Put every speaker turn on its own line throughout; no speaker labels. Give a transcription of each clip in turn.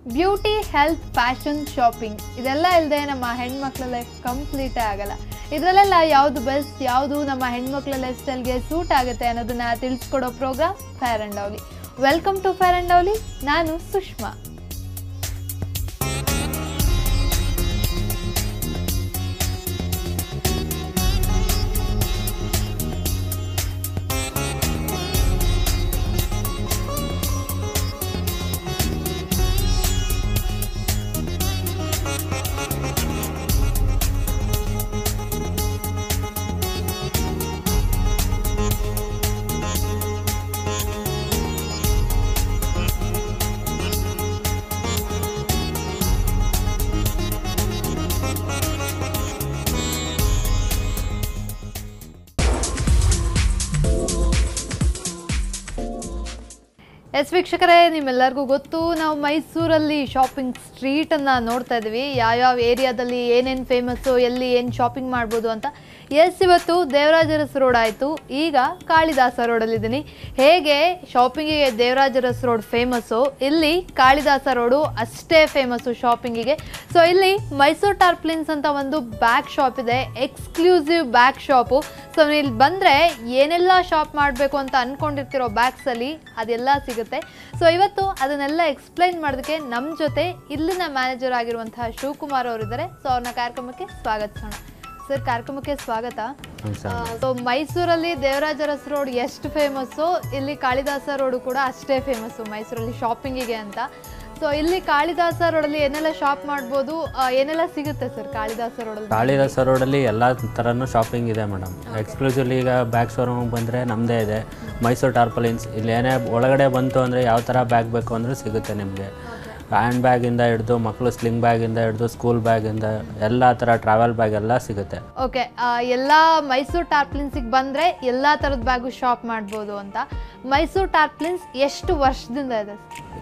Beauty health fashion shopping ಇದೆಲ್ಲ ಇಲ್ಲದೆ ನಮ್ಮ ಹೆಣ್ಮಕ್ಳ ಲೈಫ್ ಕಂಪ್ಲೀಟೇ ಆಗಲ್ಲ ಇದರಲ್ಲೆಲ್ಲ ಯಾವುದು ಬೆಸ್ಟ್ ಯಾವುದು ನಮ್ಮ ಹೆಣ್ಮಕ್ಳ ಲೈಫ್ ಸ್ಟೈಲ್ಗೆ ಸೂಟ್ ಆಗುತ್ತೆ ಅನ್ನೋದನ್ನ ತಿಳಿಸ್ಕೊಡೋ programme Fair and Lovely welcome to Fair and Lovely ನಾನು ಸುಷ್ಮಾ ಎಸ್ ವೀಕ್ಷಕರೇ ನಿಮ್ಮೆಲ್ಲರಿಗೂ ಗೊತ್ತು ನಾವು ಮೈಸೂರಲ್ಲಿ ಶಾಪಿಂಗ್ ಸ್ಟ್ರೀಟನ್ನು ನೋಡ್ತಾ ಇದ್ದೀವಿ ಯಾವ್ಯಾವ ಏರಿಯಾದಲ್ಲಿ ಏನೇನು ಫೇಮಸ್ಸು ಎಲ್ಲಿ ಏನು ಶಾಪಿಂಗ್ ಮಾಡ್ಬೋದು ಅಂತ ಎಸ್ ಇವತ್ತು ದೇವರಾಜರಸ್ ರೋಡ್ ಆಯಿತು ಈಗ ಕಾಳಿದಾಸ ರೋಡಲ್ಲಿದ್ದೀನಿ ಹೇಗೆ ಶಾಪಿಂಗಿಗೆ ದೇವರಾಜರಸ್ ರೋಡ್ ಫೇಮಸ್ಸು ಇಲ್ಲಿ ಕಾಳಿದಾಸ ರೋಡು ಅಷ್ಟೇ ಫೇಮಸ್ಸು ಶಾಪಿಂಗಿಗೆ ಸೊ ಇಲ್ಲಿ ಮೈಸೂರು ಟಾರ್ಪ್ಲಿನ್ಸ್ ಅಂತ ಒಂದು ಬ್ಯಾಗ್ ಶಾಪ್ ಇದೆ ಎಕ್ಸ್ಕ್ಲೂಸಿವ್ ಬ್ಯಾಗ್ ಶಾಪು ಸೊ ನೀವು ಇಲ್ಲಿ ಬಂದರೆ ಏನೆಲ್ಲ ಶಾಪ್ ಮಾಡಬೇಕು ಅಂತ ಅಂದ್ಕೊಂಡಿರ್ತಿರೋ ಬ್ಯಾಗ್ಸಲ್ಲಿ ಅದೆಲ್ಲ ಸಿಗುತ್ತೆ ಸೊ ಇವತ್ತು ಅದನ್ನೆಲ್ಲ ಎಕ್ಸ್ಪ್ಲೈನ್ ಮಾಡೋದಕ್ಕೆ ನಮ್ಮ ಜೊತೆ ಇಲ್ಲಿನ ಮ್ಯಾನೇಜರ್ ಆಗಿರುವಂತಹ ಶಿವಕುಮಾರ್ ಅವರಿದ್ದಾರೆ ಸೊ ಅವ್ರನ್ನ ಕಾರ್ಯಕ್ರಮಕ್ಕೆ ಸ್ವಾಗತಿಸೋಣ ಸರ್ ಕಾರ್ಯಕ್ರಮಕ್ಕೆ ಸ್ವಾಗತ ಸೊ ಮೈಸೂರಲ್ಲಿ ದೇವರಾಜರಸ್ ರೋಡ್ ಎಷ್ಟು ಫೇಮಸ್ಸು ಇಲ್ಲಿ ಕಾಳಿದಾಸ ರೋಡು ಕೂಡ ಅಷ್ಟೇ ಫೇಮಸ್ಸು ಮೈಸೂರಲ್ಲಿ ಶಾಪಿಂಗಿಗೆ ಅಂತ ಸೊ ಇಲ್ಲಿ ಕಾಳಿದಾಸ ರೋಡಲ್ಲಿ ಏನೆಲ್ಲ ಶಾಪ್ ಮಾಡ್ಬೋದು ಆ, ಏನೆಲ್ಲ ಸಿಗುತ್ತೆ ಸರ್ ಕಾಳಿದಾಸ ರೋಡಲ್ಲಿ
ಕಾಳಿದಾಸ ರೋಡಲ್ಲಿ ಎಲ್ಲ ಥರನೂ ಶಾಪಿಂಗ್ ಇದೆ ಮೇಡಮ್ ಎಕ್ಸ್ಕ್ಲೂಸಿವ್ಲಿ ಈಗ ಬ್ಯಾಗ್ ಶೋರೂಮಿಗೆ ಬಂದರೆ ನಮ್ಮದೇ ಇದೆ ಮೈಸೂರು ಟಾರ್ಪಲಿನ್ಸ್ ಇಲ್ಲಿ ಏನೇ ಒಳಗಡೆ ಬಂತು ಅಂದರೆ ಯಾವ ಥರ ಬ್ಯಾಗ್ ಬೇಕು ಅಂದರೂ ಸಿಗುತ್ತೆ ನಿಮಗೆ ಹ್ಯಾಂಡ್ ಬ್ಯಾಗಿಂದ ಹಿಡಿದು ಮಕ್ಕಳು ಸ್ಲಿಂಗ್ ಬ್ಯಾಗಿಂದ ಹಿಡಿದು ಸ್ಕೂಲ್ ಬ್ಯಾಗಿಂದ ಎಲ್ಲ ಥರ ಟ್ರಾವೆಲ್ ಬ್ಯಾಗ್ ಎಲ್ಲ ಸಿಗುತ್ತೆ
ಓಕೆ ಎಲ್ಲ ಮೈಸೂರು ಟಾರ್ಪ್ಲಿನ್ಸಿಗೆ ಬಂದರೆ ಎಲ್ಲ ಥರದ ಬ್ಯಾಗು ಶಾಪ್ ಮಾಡ್ಬೋದು ಅಂತ ಮೈಸೂರು ಟಾರ್ಪ್ಲಿನ್ಸ್ ಎಷ್ಟು ವರ್ಷದಿಂದ ಇದೆ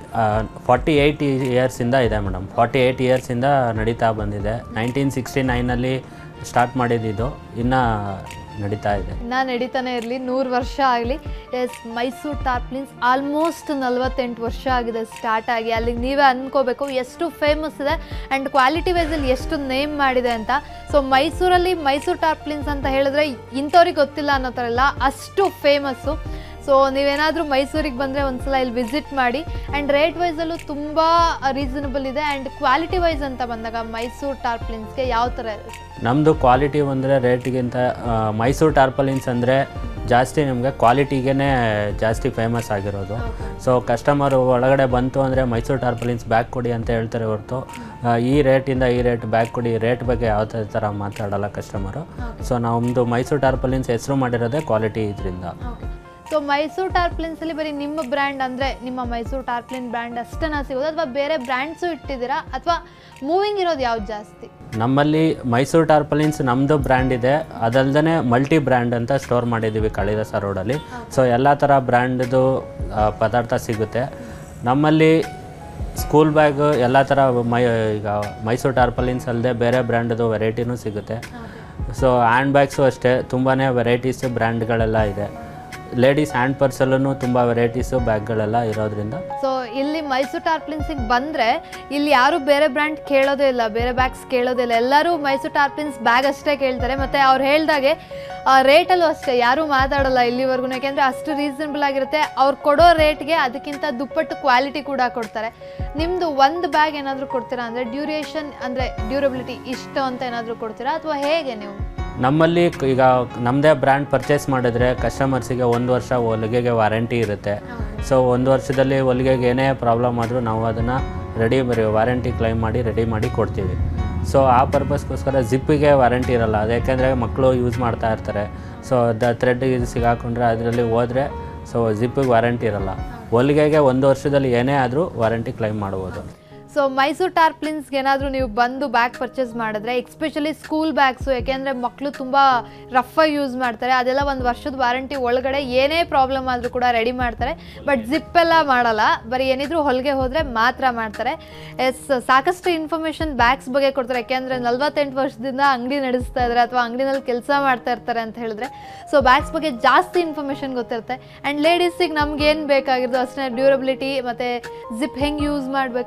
ಫಾರ್ಟಿ ಏಯ್ಟ್ ಇಯರ್ಸಿಂದ ಇದೆ ಮೇಡಮ್ ಫಾರ್ಟಿ ಏಯ್ಟ್ ಇಯರ್ಸಿಂದ ನಡೀತಾ ಬಂದಿದೆ ನೈನ್ಟೀನ್ ಸಿಕ್ಸ್ಟಿ ನೈನಲ್ಲಿ ಸ್ಟಾರ್ಟ್ ಮಾಡಿದ್ದು ಇನ್ನು ನಡೀತಾ ಇದೆ
ಇನ್ನ ನಡೀತಾನೆ ಇರಲಿ ನೂರು ವರ್ಷ ಆಗಲಿ ಎಸ್ ಮೈಸೂರು ಟಾರ್ಪ್ಲಿನ್ಸ್ ಆಲ್ಮೋಸ್ಟ್ ನಲ್ವತ್ತೆಂಟು ವರ್ಷ ಆಗಿದೆ ಸ್ಟಾರ್ಟ್ ಆಗಿ ಅಲ್ಲಿಗೆ ನೀವೇ ಅನ್ಕೋಬೇಕು ಎಷ್ಟು ಫೇಮಸ್ ಇದೆ ಆ್ಯಂಡ್ ಕ್ವಾಲಿಟಿ ವೈಸಲ್ಲಿ ಎಷ್ಟು ನೇಮ್ ಮಾಡಿದೆ ಅಂತ ಸೊ ಮೈಸೂರಲ್ಲಿ ಮೈಸೂರು ಟಾರ್ಪ್ಲಿನ್ಸ್ ಅಂತ ಹೇಳಿದ್ರೆ ಇಂಥವ್ರಿಗೆ ಗೊತ್ತಿಲ್ಲ ಅನ್ನೋ ಥರ ಇಲ್ಲ ಅಷ್ಟು ಫೇಮಸ್ಸು ಸೊ ನೀವೇನಾದರೂ ಮೈಸೂರಿಗೆ ಬಂದರೆ ಒಂದ್ಸಲ ಇಲ್ಲಿ ವಿಸಿಟ್ ಮಾಡಿ ಆ್ಯಂಡ್ ರೇಟ್ ವೈಸಲ್ಲೂ ತುಂಬ ರೀಸನಬಲ್ ಇದೆ ಆ್ಯಂಡ್ ಕ್ವಾಲಿಟಿ ವೈಸ್ ಅಂತ ಬಂದಾಗ ಮೈಸೂರು ಟಾರ್ಪ್ಲಿನ್ಸ್ಗೆ ಯಾವ ಥರ ಇದೆ
ನಮ್ಮದು ಕ್ವಾಲಿಟಿ ಬಂದರೆ ರೇಟ್ಗಿಂತ ಮೈಸೂರು ಟಾರ್ಪಲಿನ್ಸ್ ಅಂದರೆ ಜಾಸ್ತಿ ನಿಮಗೆ ಕ್ವಾಲಿಟಿಗೇ ಜಾಸ್ತಿ ಫೇಮಸ್ ಆಗಿರೋದು ಸೊ ಕಸ್ಟಮರು ಒಳಗಡೆ ಬಂತು ಅಂದರೆ ಮೈಸೂರು ಟಾರ್ಪಲಿನ್ಸ್ ಬ್ಯಾಗ್ ಕೊಡಿ ಅಂತ ಹೇಳ್ತಾರೆ ಹೊರತು ಆ, ಈ ರೇಟಿಂದ ಈ ರೇಟ್ ಬ್ಯಾಗ್ ಕೊಡಿ ರೇಟ್ ಬಗ್ಗೆ ಯಾವುದೇ ಥರ ಮಾತಾಡಲ್ಲ ಕಸ್ಟಮರು ಸೊ ನಮ್ಮದು ಮೈಸೂರು ಟಾರ್ಪಲಿನ್ಸ್ ಹೆಸರು ಮಾಡಿರೋದೇ ಕ್ವಾಲಿಟಿ ಇದರಿಂದ
ಸೊ ಮೈಸೂರು ಟಾರ್ಪ್ಲಿನ್ಸಲ್ಲಿ ಬರೀ ನಿಮ್ಮ ಬ್ರ್ಯಾಂಡ್ ಅಂದರೆ ನಿಮ್ಮ ಮೈಸೂರು ಟಾರ್ಪ್ಲಿನ್ ಬ್ರ್ಯಾಂಡ್ ಅಷ್ಟೇನಾ ಸಿಗೋದು ಅಥವಾ ಬೇರೆ ಬ್ರ್ಯಾಂಡ್ಸು ಇಟ್ಟಿದ್ದೀರಾ ಅಥವಾ ಮೂವಿಂಗ್ ಇರೋದು ಯಾವ್ದು ಜಾಸ್ತಿ
ನಮ್ಮಲ್ಲಿ ಮೈಸೂರು ಟಾರ್ಪಲಿನ್ಸ್ ನಮ್ಮದು ಬ್ರ್ಯಾಂಡ್ ಇದೆ ಅದಲ್ದೇ ಮಲ್ಟಿ ಬ್ರ್ಯಾಂಡ್ ಅಂತ ಸ್ಟೋರ್ ಮಾಡಿದ್ದೀವಿ ಕಾಳಿದಾಸ ರೋಡಲ್ಲಿ ಸೊ ಎಲ್ಲ ಥರ ಬ್ರ್ಯಾಂಡ್ದು ಪದಾರ್ಥ ಸಿಗುತ್ತೆ ನಮ್ಮಲ್ಲಿ ಸ್ಕೂಲ್ ಬ್ಯಾಗ್ ಎಲ್ಲ ಥರ ಮೈ ಈಗ ಮೈಸೂರು ಟಾರ್ಪಲಿನ್ಸ್ ಅಲ್ಲದೆ ಬೇರೆ ಬ್ರ್ಯಾಂಡ್ದು ವೆರೈಟಿನೂ ಸಿಗುತ್ತೆ ಸೊ ಹ್ಯಾಂಡ್ ಬ್ಯಾಗ್ಸು ಅಷ್ಟೇ ತುಂಬಾ ವೆರೈಟೀಸ್ ಬ್ರ್ಯಾಂಡ್ಗಳೆಲ್ಲ ಇದೆ ಲೇಡೀಸ್ ಹ್ಯಾಂಡ್ ಪರ್ಸಲ್ಲೂ ತುಂಬ ವೆರೈಟೀಸು ಬ್ಯಾಗ್ಗಳೆಲ್ಲ ಇರೋದ್ರಿಂದ
ಸೊ ಇಲ್ಲಿ ಮೈಸೂರು ಟಾರ್ಪ್ಲಿನ್ಸಿಗೆ ಬಂದರೆ ಇಲ್ಲಿ ಯಾರು ಬೇರೆ ಬ್ರ್ಯಾಂಡ್ ಕೇಳೋದೇ ಇಲ್ಲ ಬೇರೆ ಬ್ಯಾಗ್ಸ್ ಕೇಳೋದೇ ಇಲ್ಲ ಎಲ್ಲರೂ ಮೈಸೂರು ಟಾರ್ಪ್ಲಿನ್ಸ್ ಬ್ಯಾಗ್ ಅಷ್ಟೇ ಕೇಳ್ತಾರೆ ಮತ್ತು ಅವ್ರು ಹೇಳ್ದಾಗೆ ರೇಟಲ್ಲೂ ಅಷ್ಟೇ ಯಾರೂ ಮಾತಾಡೋಲ್ಲ ಇಲ್ಲಿವರೆಗೂ ಯಾಕೆಂದರೆ ಅಷ್ಟು ರೀಸನಬಲ್ ಆಗಿರುತ್ತೆ ಅವ್ರು ಕೊಡೋ ರೇಟ್ಗೆ ಅದಕ್ಕಿಂತ ದುಪ್ಪಟ್ಟು ಕ್ವಾಲಿಟಿ ಕೂಡ ಕೊಡ್ತಾರೆ ನಿಮ್ಮದು ಒಂದು ಬ್ಯಾಗ್ ಏನಾದರೂ ಕೊಡ್ತೀರಾ ಅಂದರೆ ಡ್ಯೂರೇಷನ್ ಅಂದರೆ ಡ್ಯೂರಬಿಲಿಟಿ ಇಷ್ಟು ಅಂತ ಏನಾದರೂ ಕೊಡ್ತೀರಾ ಅಥವಾ ಹೇಗೆ ನೀವು
ನಮ್ಮಲ್ಲಿ ಕ- ಈಗ ನಮ್ಮದೇ ಬ್ರ್ಯಾಂಡ್ ಪರ್ಚೇಸ್ ಮಾಡಿದ್ರೆ ಕಸ್ಟಮರ್ಸಿಗೆ ಒಂದು ವರ್ಷ ಹೊಲಿಗೆಗೆ ವಾರಂಟಿ ಇರುತ್ತೆ ಸೊ ಒಂದು ವರ್ಷದಲ್ಲಿ ಹೊಲಿಗೆಗೆ ಏನೇ ಪ್ರಾಬ್ಲಮ್ ಆದರೂ ನಾವು ಅದನ್ನು ರೆಡಿ ವಾರಂಟಿ ಕ್ಲೈಮ್ ಮಾಡಿ ರೆಡಿ ಮಾಡಿ ಕೊಡ್ತೀವಿ ಸೊ ಆ ಪರ್ಪಸ್ಗೋಸ್ಕರ ಜಿಪ್ಪಿಗೆ ವಾರಂಟಿ ಇರಲ್ಲ ಅದು ಯಾಕೆಂದರೆ ಮಕ್ಕಳು ಯೂಸ್ ಮಾಡ್ತಾ ಇರ್ತಾರೆ ಸೊ ದ ಥ್ರೆಡ್ ಸಿಗಾಕೊಂಡ್ರೆ ಅದರಲ್ಲಿ ಹೋದರೆ ಸೊ ಜಿಪ್ಪಿಗೆ ವಾರಂಟಿ ಇರಲ್ಲ ಹೊಲಿಗೆಗೆ ಒಂದು ವರ್ಷದಲ್ಲಿ ಏನೇ ಆದರೂ ವಾರಂಟಿ ಕ್ಲೈಮ್ ಮಾಡ್ಬೋದು
ಸೊ ಮೈಸೂರು ಟಾರ್ಪ್ಲಿನ್ಸ್ಗೆ ಏನಾದರೂ ನೀವು ಬಂದು ಬ್ಯಾಗ್ ಪರ್ಚೇಸ್ ಮಾಡಿದ್ರೆ ಎಕ್ಸ್ಪೆಷಲಿ ಸ್ಕೂಲ್ ಬ್ಯಾಗ್ಸು ಯಾಕೆಂದರೆ ಮಕ್ಕಳು ತುಂಬ ರಫಾಗಿ ಯೂಸ್ ಮಾಡ್ತಾರೆ ಅದೆಲ್ಲ ಒಂದು ವರ್ಷದ ವಾರಂಟಿ ಒಳಗಡೆ ಏನೇ ಪ್ರಾಬ್ಲಮ್ ಆದರೂ ಕೂಡ ರೆಡಿ ಮಾಡ್ತಾರೆ ಬಟ್ ಜಿಪ್ ಎಲ್ಲ ಮಾಡಲ್ಲ ಬರೀ ಏನಿದ್ರು ಹೊಲಿಗೆ ಹೋದರೆ ಮಾತ್ರ ಮಾಡ್ತಾರೆ ಎಸ್ ಸಾಕಷ್ಟು ಇನ್ಫಾರ್ಮೇಷನ್ ಬ್ಯಾಗ್ಸ್ ಬಗ್ಗೆ ಕೊಡ್ತಾರೆ ಯಾಕೆಂದರೆ ನಲ್ವತ್ತೆಂಟು ವರ್ಷದಿಂದ ಅಂಗಡಿ ನಡೆಸ್ತಾ ಇದ್ದಾರೆ ಅಥವಾ ಅಂಗಡಿನಲ್ಲಿ ಕೆಲಸ ಮಾಡ್ತಾ ಇರ್ತಾರೆ ಅಂತ ಹೇಳಿದ್ರೆ ಸೊ ಬ್ಯಾಗ್ಸ್ ಬಗ್ಗೆ ಜಾಸ್ತಿ ಇನ್ಫಾರ್ಮೇಷನ್ ಗೊತ್ತಿರುತ್ತೆ ಆ್ಯಂಡ್ ಲೇಡೀಸಿಗೆ ನಮ್ಗೆ ಏನು ಬೇಕಾಗಿರೋದು ಅಷ್ಟೇ ಡ್ಯೂರಬಿಲಿಟಿ ಮತ್ತು ಜಿಪ್ ಹೆಂಗೆ ಯೂಸ್ ಮಾಡಬೇಕು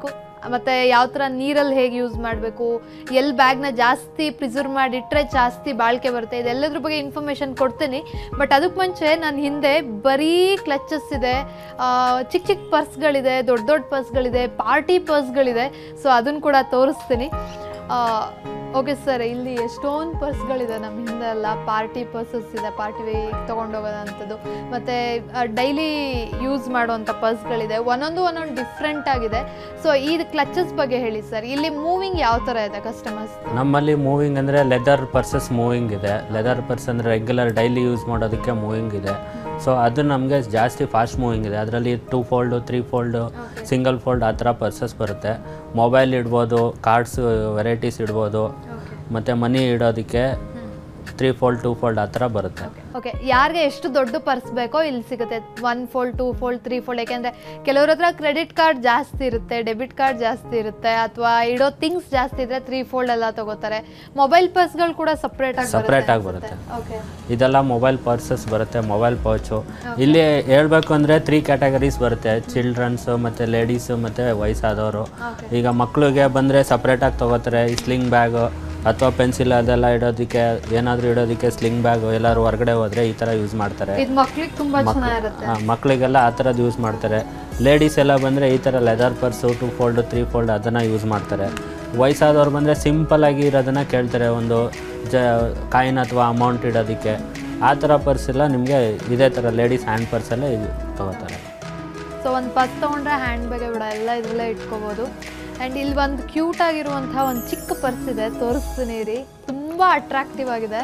ಮತ್ತು ಯಾವ ಥರ ನೀರಲ್ಲಿ ಹೇಗೆ ಯೂಸ್ ಮಾಡಬೇಕು ಎಲ್ಲಿ ಬ್ಯಾಗ್ನ ಜಾಸ್ತಿ ಪ್ರಿಸರ್ವ್ ಮಾಡಿಟ್ರೆ ಜಾಸ್ತಿ ಬಾಳಿಕೆ ಬರುತ್ತೆ ಇದೆಲ್ಲದ್ರ ಬಗ್ಗೆ ಇನ್ಫಾರ್ಮೇಷನ್ ಕೊಡ್ತೀನಿ ಬಟ್ ಅದಕ್ಕೆ ಮುಂಚೆ ನನ್ನ ಹಿಂದೆ ಬರೀ ಕ್ಲಚಸ್ ಇದೆ ಆ, ಚಿಕ್ಕ ಚಿಕ್ಕ ಪರ್ಸ್ಗಳಿದೆ ದೊಡ್ಡ ದೊಡ್ಡ ಪರ್ಸ್ಗಳಿದೆ ಪಾರ್ಟಿ ಪರ್ಸ್ಗಳಿದೆ ಸೊ ಅದನ್ನು ಕೂಡ ತೋರಿಸ್ತೀನಿ ಓಕೆ ಸರ್ ಇಲ್ಲಿ ಎಷ್ಟೊಂದು ಪರ್ಸ್ಗಳಿದೆ ನಮ್ಮ ಹಿಂದೆ ಎಲ್ಲ ಪಾರ್ಟಿ ಪರ್ಸಸ್ ಇದೆ ಪಾರ್ಟಿ ತೊಗೊಂಡೋಗೋದಂಥದ್ದು ಮತ್ತು ಡೈಲಿ ಯೂಸ್ ಮಾಡುವಂಥ ಪರ್ಸ್ಗಳಿದೆ ಒಂದೊಂದು ಒಂದೊಂದು ಡಿಫ್ರೆಂಟ್ ಆಗಿದೆ ಸೊ ಈ ಕ್ಲಚಸ್ ಬಗ್ಗೆ ಹೇಳಿ ಸರ್ ಇಲ್ಲಿ ಮೂವಿಂಗ್ ಯಾವ ಥರ ಇದೆ ಕಸ್ಟಮರ್ಸ್
ನಮ್ಮಲ್ಲಿ ಮೂವಿಂಗ್ ಅಂದರೆ ಲೆದರ್ ಪರ್ಸಸ್ ಮೂವಿಂಗ್ ಇದೆ ಲೆದರ್ ಪರ್ಸ್ ಅಂದರೆ ರೆಗ್ಯುಲರ್ ಡೈಲಿ ಯೂಸ್ ಮಾಡೋದಕ್ಕೆ ಮೂವಿಂಗ್ ಇದೆ ಸೊ ಅದು ನಮಗೆ ಜಾಸ್ತಿ ಫಾಸ್ಟ್ ಮೂವಿಂಗ್ ಇದೆ ಅದರಲ್ಲಿ two fold three fold single fold ಆ ಥರ ಪರ್ಸಸ್ ಬರುತ್ತೆ ಮೊಬೈಲ್ ಇಡ್ಬೋದು ಕಾರ್ಡ್ಸ್ ವೆರೈಟೀಸ್ ಇಡ್ಬೋದು ಮತ್ತು ಮನಿ ಇಡೋದಕ್ಕೆ ತ್ರೀ ಫೋಲ್ಡ್ ಟೂ ಫೋಲ್ಡ್ ಆ ಥರ ಬರುತ್ತೆ
ಓಕೆ ಯಾರಿಗೆ ಎಷ್ಟು ದೊಡ್ಡ ಪರ್ಸ್ ಬೇಕೋ ಇಲ್ಲಿ ಸಿಗುತ್ತೆ one fold two fold three fold ಯಾಕೆಂದರೆ ಕೆಲವ್ರ ಹತ್ರ ಕ್ರೆಡಿಟ್ ಕಾರ್ಡ್ ಜಾಸ್ತಿ ಇರುತ್ತೆ ಡೆಬಿಟ್ ಕಾರ್ಡ್ ಜಾಸ್ತಿ ಇರುತ್ತೆ ಅಥವಾ ಇಡೋ ಥಿಂಗ್ಸ್ ಜಾಸ್ತಿ ಇದ್ರೆ ತ್ರೀ ಫೋಲ್ಡ್ ಎಲ್ಲ ತಗೋತಾರೆ ಮೊಬೈಲ್ ಪರ್ಸ್ಗಳು ಕೂಡ ಸಪ್ರೇಟ್ ಆಗಿ
Separate ಆಗಿ ಬರುತ್ತೆ.
ಓಕೆ
ಇದೆಲ್ಲ ಮೊಬೈಲ್ ಪರ್ಸಸ್ ಬರುತ್ತೆ ಮೊಬೈಲ್ ಪೌಚು ಇಲ್ಲಿ ಹೇಳ್ಬೇಕು ಅಂದರೆ ತ್ರೀ ಕ್ಯಾಟಗರೀಸ್ ಬರುತ್ತೆ ಚಿಲ್ಡ್ರನ್ಸು ಮತ್ತು ಲೇಡೀಸು ಮತ್ತು ವಯಸ್ಸಾದವರು ಈಗ ಮಕ್ಕಳಿಗೆ ಬಂದರೆ ಸಪ್ರೇಟಾಗಿ ತೊಗೋತಾರೆ ಈ ಸ್ಲಿಂಗ್ ಬ್ಯಾಗು ಅಥವಾ ಪೆನ್ಸಿಲ್ ಅದೆಲ್ಲ ಇಡೋದಕ್ಕೆ ಏನಾದರೂ ಇಡೋದಕ್ಕೆ ಸ್ಲಿಂಗ್ ಬ್ಯಾಗು ಎಲ್ಲರೂ ಹೊರಗಡೆ ಹೋದರೆ ಈ ಥರ ಯೂಸ್ ಮಾಡ್ತಾರೆ
ಇದು ಮಕ್ಳಿಗೆ ತುಂಬಾ ಚೆನ್ನಾಗಿರುತ್ತೆ
ಆ, ಮಕ್ಕಳಿಗೆಲ್ಲ ಆ ಥರದ್ದು ಯೂಸ್ ಮಾಡ್ತಾರೆ ಲೇಡೀಸ್ ಎಲ್ಲ ಬಂದರೆ ಈ ಥರ leather purse two fold three fold ಅದನ್ನು ಯೂಸ್ ಮಾಡ್ತಾರೆ ವಯಸ್ಸಾದವ್ರು ಬಂದರೆ ಸಿಂಪಲಾಗಿ ಇರೋದನ್ನು ಕೇಳ್ತಾರೆ ಒಂದು ಜ ಕಾಯಿನ್ ಅಥವಾ ಅಮೌಂಟ್ ಇಡೋದಕ್ಕೆ ಆ ಥರ ಪರ್ಸ್ ಎಲ್ಲ ನಿಮಗೆ ಇದೇ ಥರ ಲೇಡೀಸ್ ಹ್ಯಾಂಡ್ ಪರ್ಸಲ್ಲೇ ಇದು ತೊಗೋತಾರೆ
ಸೊ ಒಂದು ಪರ್ಸ್ ತೊಗೊಂಡ್ರೆ ಹ್ಯಾಂಡ್ ಬ್ಯಾಗೆ ಬಿಡ ಎಲ್ಲ ಇದರಲ್ಲೇ ಇಟ್ಕೋಬೋದು ಆ್ಯಂಡ್ ಇಲ್ಲಿ ಒಂದು ಕ್ಯೂಟ್ ಆಗಿರುವಂತಹ ಒಂದು ಚಿಕ್ಕ ಪರ್ಸ್ ಇದೆ ತೋರಿಸ್ತೀನಿ ರೀ ತುಂಬ ಅಟ್ರಾಕ್ಟಿವ್ ಆಗಿದೆ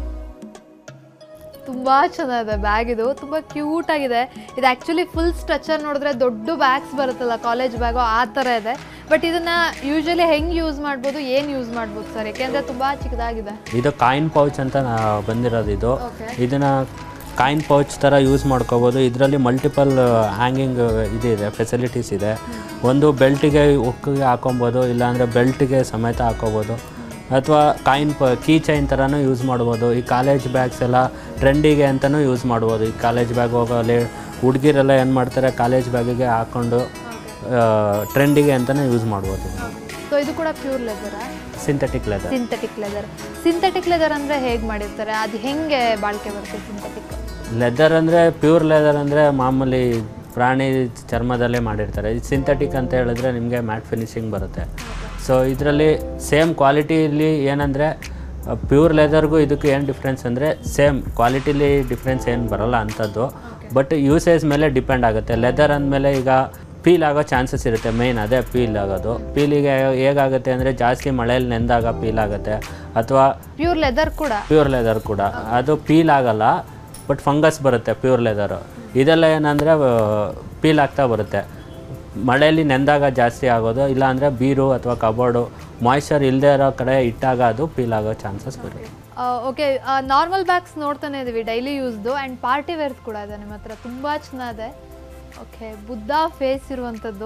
ತುಂಬ ಚೆನ್ನಾಗಿದೆ ಬ್ಯಾಗ್ ಇದು ತುಂಬ ಕ್ಯೂಟ್ ಆಗಿದೆ ಇದು ಆ್ಯಕ್ಚುಲಿ ಫುಲ್ ಸ್ಟ್ರಚರ್ ನೋಡಿದ್ರೆ ದೊಡ್ಡ ಬ್ಯಾಗ್ಸ್ ಬರುತ್ತಲ್ಲ ಕಾಲೇಜ್ ಬ್ಯಾಗು ಆ ಥರ ಇದೆ ಬಟ್ ಇದನ್ನು ಯೂಶಲಿ ಹೆಂಗೆ ಯೂಸ್ ಮಾಡ್ಬೋದು ಏನು ಯೂಸ್ ಮಾಡ್ಬೋದು ಸರ್ ಯಾಕೆಂದರೆ ತುಂಬ ಚಿಕ್ಕದಾಗಿದೆ
ಇದು ಕಾಯಿನ್ ಪೌಚ್ ಅಂತ ನಾ ಬಂದಿರೋದು ಇದು
ಓಕೆ
ಇದನ್ನು ಕಾಯಿನ್ ಪೌಚ್ ಥರ ಯೂಸ್ ಮಾಡ್ಕೋಬೋದು ಇದರಲ್ಲಿ ಮಲ್ಟಿಪಲ್ ಹ್ಯಾಂಗಿಂಗ್ ಇದಿದೆ ಫೆಸಿಲಿಟೀಸ್ ಇದೆ ಒಂದು ಬೆಲ್ಟಿಗೆ ಉಕ್ಕಿಗೆ ಹಾಕೊಬೋದು ಇಲ್ಲಾಂದರೆ ಬೆಲ್ಟಿಗೆ ಸಮೇತ ಹಾಕೋಬೋದು ಅಥವಾ ಕಾಯಿನ್ ಪ ಕೀ ಚೈನ್ ಥರನೂ ಯೂಸ್ ಮಾಡ್ಬೋದು ಈ ಕಾಲೇಜ್ ಬ್ಯಾಗ್ಸ್ ಎಲ್ಲ ಟ್ರೆಂಡಿಗೆ ಅಂತಲೂ ಯೂಸ್ ಮಾಡ್ಬೋದು ಈ ಕಾಲೇಜ್ ಬ್ಯಾಗ್ ಹೋಗೋಲ್ಲಿ ಹುಡುಗಿರೆಲ್ಲ ಏನು ಮಾಡ್ತಾರೆ ಕಾಲೇಜ್ ಬ್ಯಾಗಿಗೆ ಹಾಕ್ಕೊಂಡು ಟ್ರೆಂಡಿಗೆ ಅಂತಲೇ ಯೂಸ್ ಮಾಡ್ಬೋದು
ಸೊ ಇದು ಕೂಡ ಪ್ಯೂರ್ ಲೆದರಾ
synthetic leather
synthetic leather synthetic leather ಅಂದರೆ ಹೇಗೆ ಮಾಡಿರ್ತಾರೆ ಅದು ಹೆಂಗೆ ಬಾಳಿಕೆ ಬರುತ್ತೆ ಸಿಂಥೆಟಿಕ್
ಲೆದರ್ ಅಂದರೆ ಪ್ಯೂರ್ ಲೆದರ್ ಅಂದರೆ ಮಾಮೂಲಿ ಪ್ರಾಣಿ ಚರ್ಮದಲ್ಲೇ ಮಾಡಿರ್ತಾರೆ ಇದು ಸಿಂಥೆಟಿಕ್ ಅಂತ ಹೇಳಿದ್ರೆ ನಿಮಗೆ ಮ್ಯಾಟ್ ಫಿನಿಶಿಂಗ್ ಬರುತ್ತೆ ಸೊ ಇದರಲ್ಲಿ ಸೇಮ್ ಕ್ವಾಲಿಟಿಲಿ ಏನಂದರೆ ಪ್ಯೂರ್ ಲೆದರ್ಗೂ ಇದಕ್ಕೂ ಏನು ಡಿಫ್ರೆನ್ಸ್ ಅಂದರೆ ಸೇಮ್ ಕ್ವಾಲಿಟಿಲಿ ಡಿಫ್ರೆನ್ಸ್ ಏನು ಬರೋಲ್ಲ ಅಂಥದ್ದು ಬಟ್ ಯೂಸೇಜ್ ಮೇಲೆ ಡಿಪೆಂಡ್ ಆಗುತ್ತೆ ಲೆದರ್ ಅಂದಮೇಲೆ ಈಗ ಪೀಲ್ ಆಗೋ ಚಾನ್ಸಸ್ ಇರುತ್ತೆ ಮೇಯ್ನ್ ಅದೇ ಪೀಲ್ ಆಗೋದು ಪೀಲಿಗೆ ಹೇಗಾಗುತ್ತೆ ಅಂದರೆ ಜಾಸ್ತಿ ಮಳೆಯಲ್ಲಿ ನೆಂದಾಗ ಪೀಲ್ ಆಗುತ್ತೆ ಅಥವಾ
ಪ್ಯೂರ್ ಲೆದರ್ ಕೂಡ
ಪ್ಯೂರ್ ಲೆದರ್ ಕೂಡ ಅದು ಪೀಲ್ ಆಗಲ್ಲ ಬಟ್ ಫಂಗಸ್ ಬರುತ್ತೆ ಪ್ಯೂರ್ ಲೆದರು ಇದೆಲ್ಲ ಏನಂದರೆ ಪೀಲ್ ಆಗ್ತಾ ಬರುತ್ತೆ ಮಳೆಯಲ್ಲಿ ನೆಂದಾಗ ಜಾಸ್ತಿ ಆಗೋದು ಇಲ್ಲಾಂದರೆ ಬೀರು ಅಥವಾ ಕಬೋರ್ಡು ಮಾಯ್ಶ್ಚರ್ ಇಲ್ಲದೆ ಇರೋ ಕಡೆ ಇಟ್ಟಾಗ ಅದು ಪೀಲ್ ಆಗೋ ಚಾನ್ಸಸ್ ಬರುತ್ತೆ
ಓಕೆ ನಾರ್ಮಲ್ ಬ್ಯಾಗ್ಸ್ ನೋಡ್ತಾನೆ ಇದೀವಿ ಡೈಲಿ ಯೂಸ್ದು ಆ್ಯಂಡ್ ಪಾರ್ಟಿ ವೇರ್ಸ್ ಕೂಡ ಇದೆ ನಿಮ್ಮ ಹತ್ರ ತುಂಬ ಚೆನ್ನಾಗಿದೆ ಓಕೆ ಬುದ್ಧ ಫೇಸ್ ಇರುವಂಥದ್ದು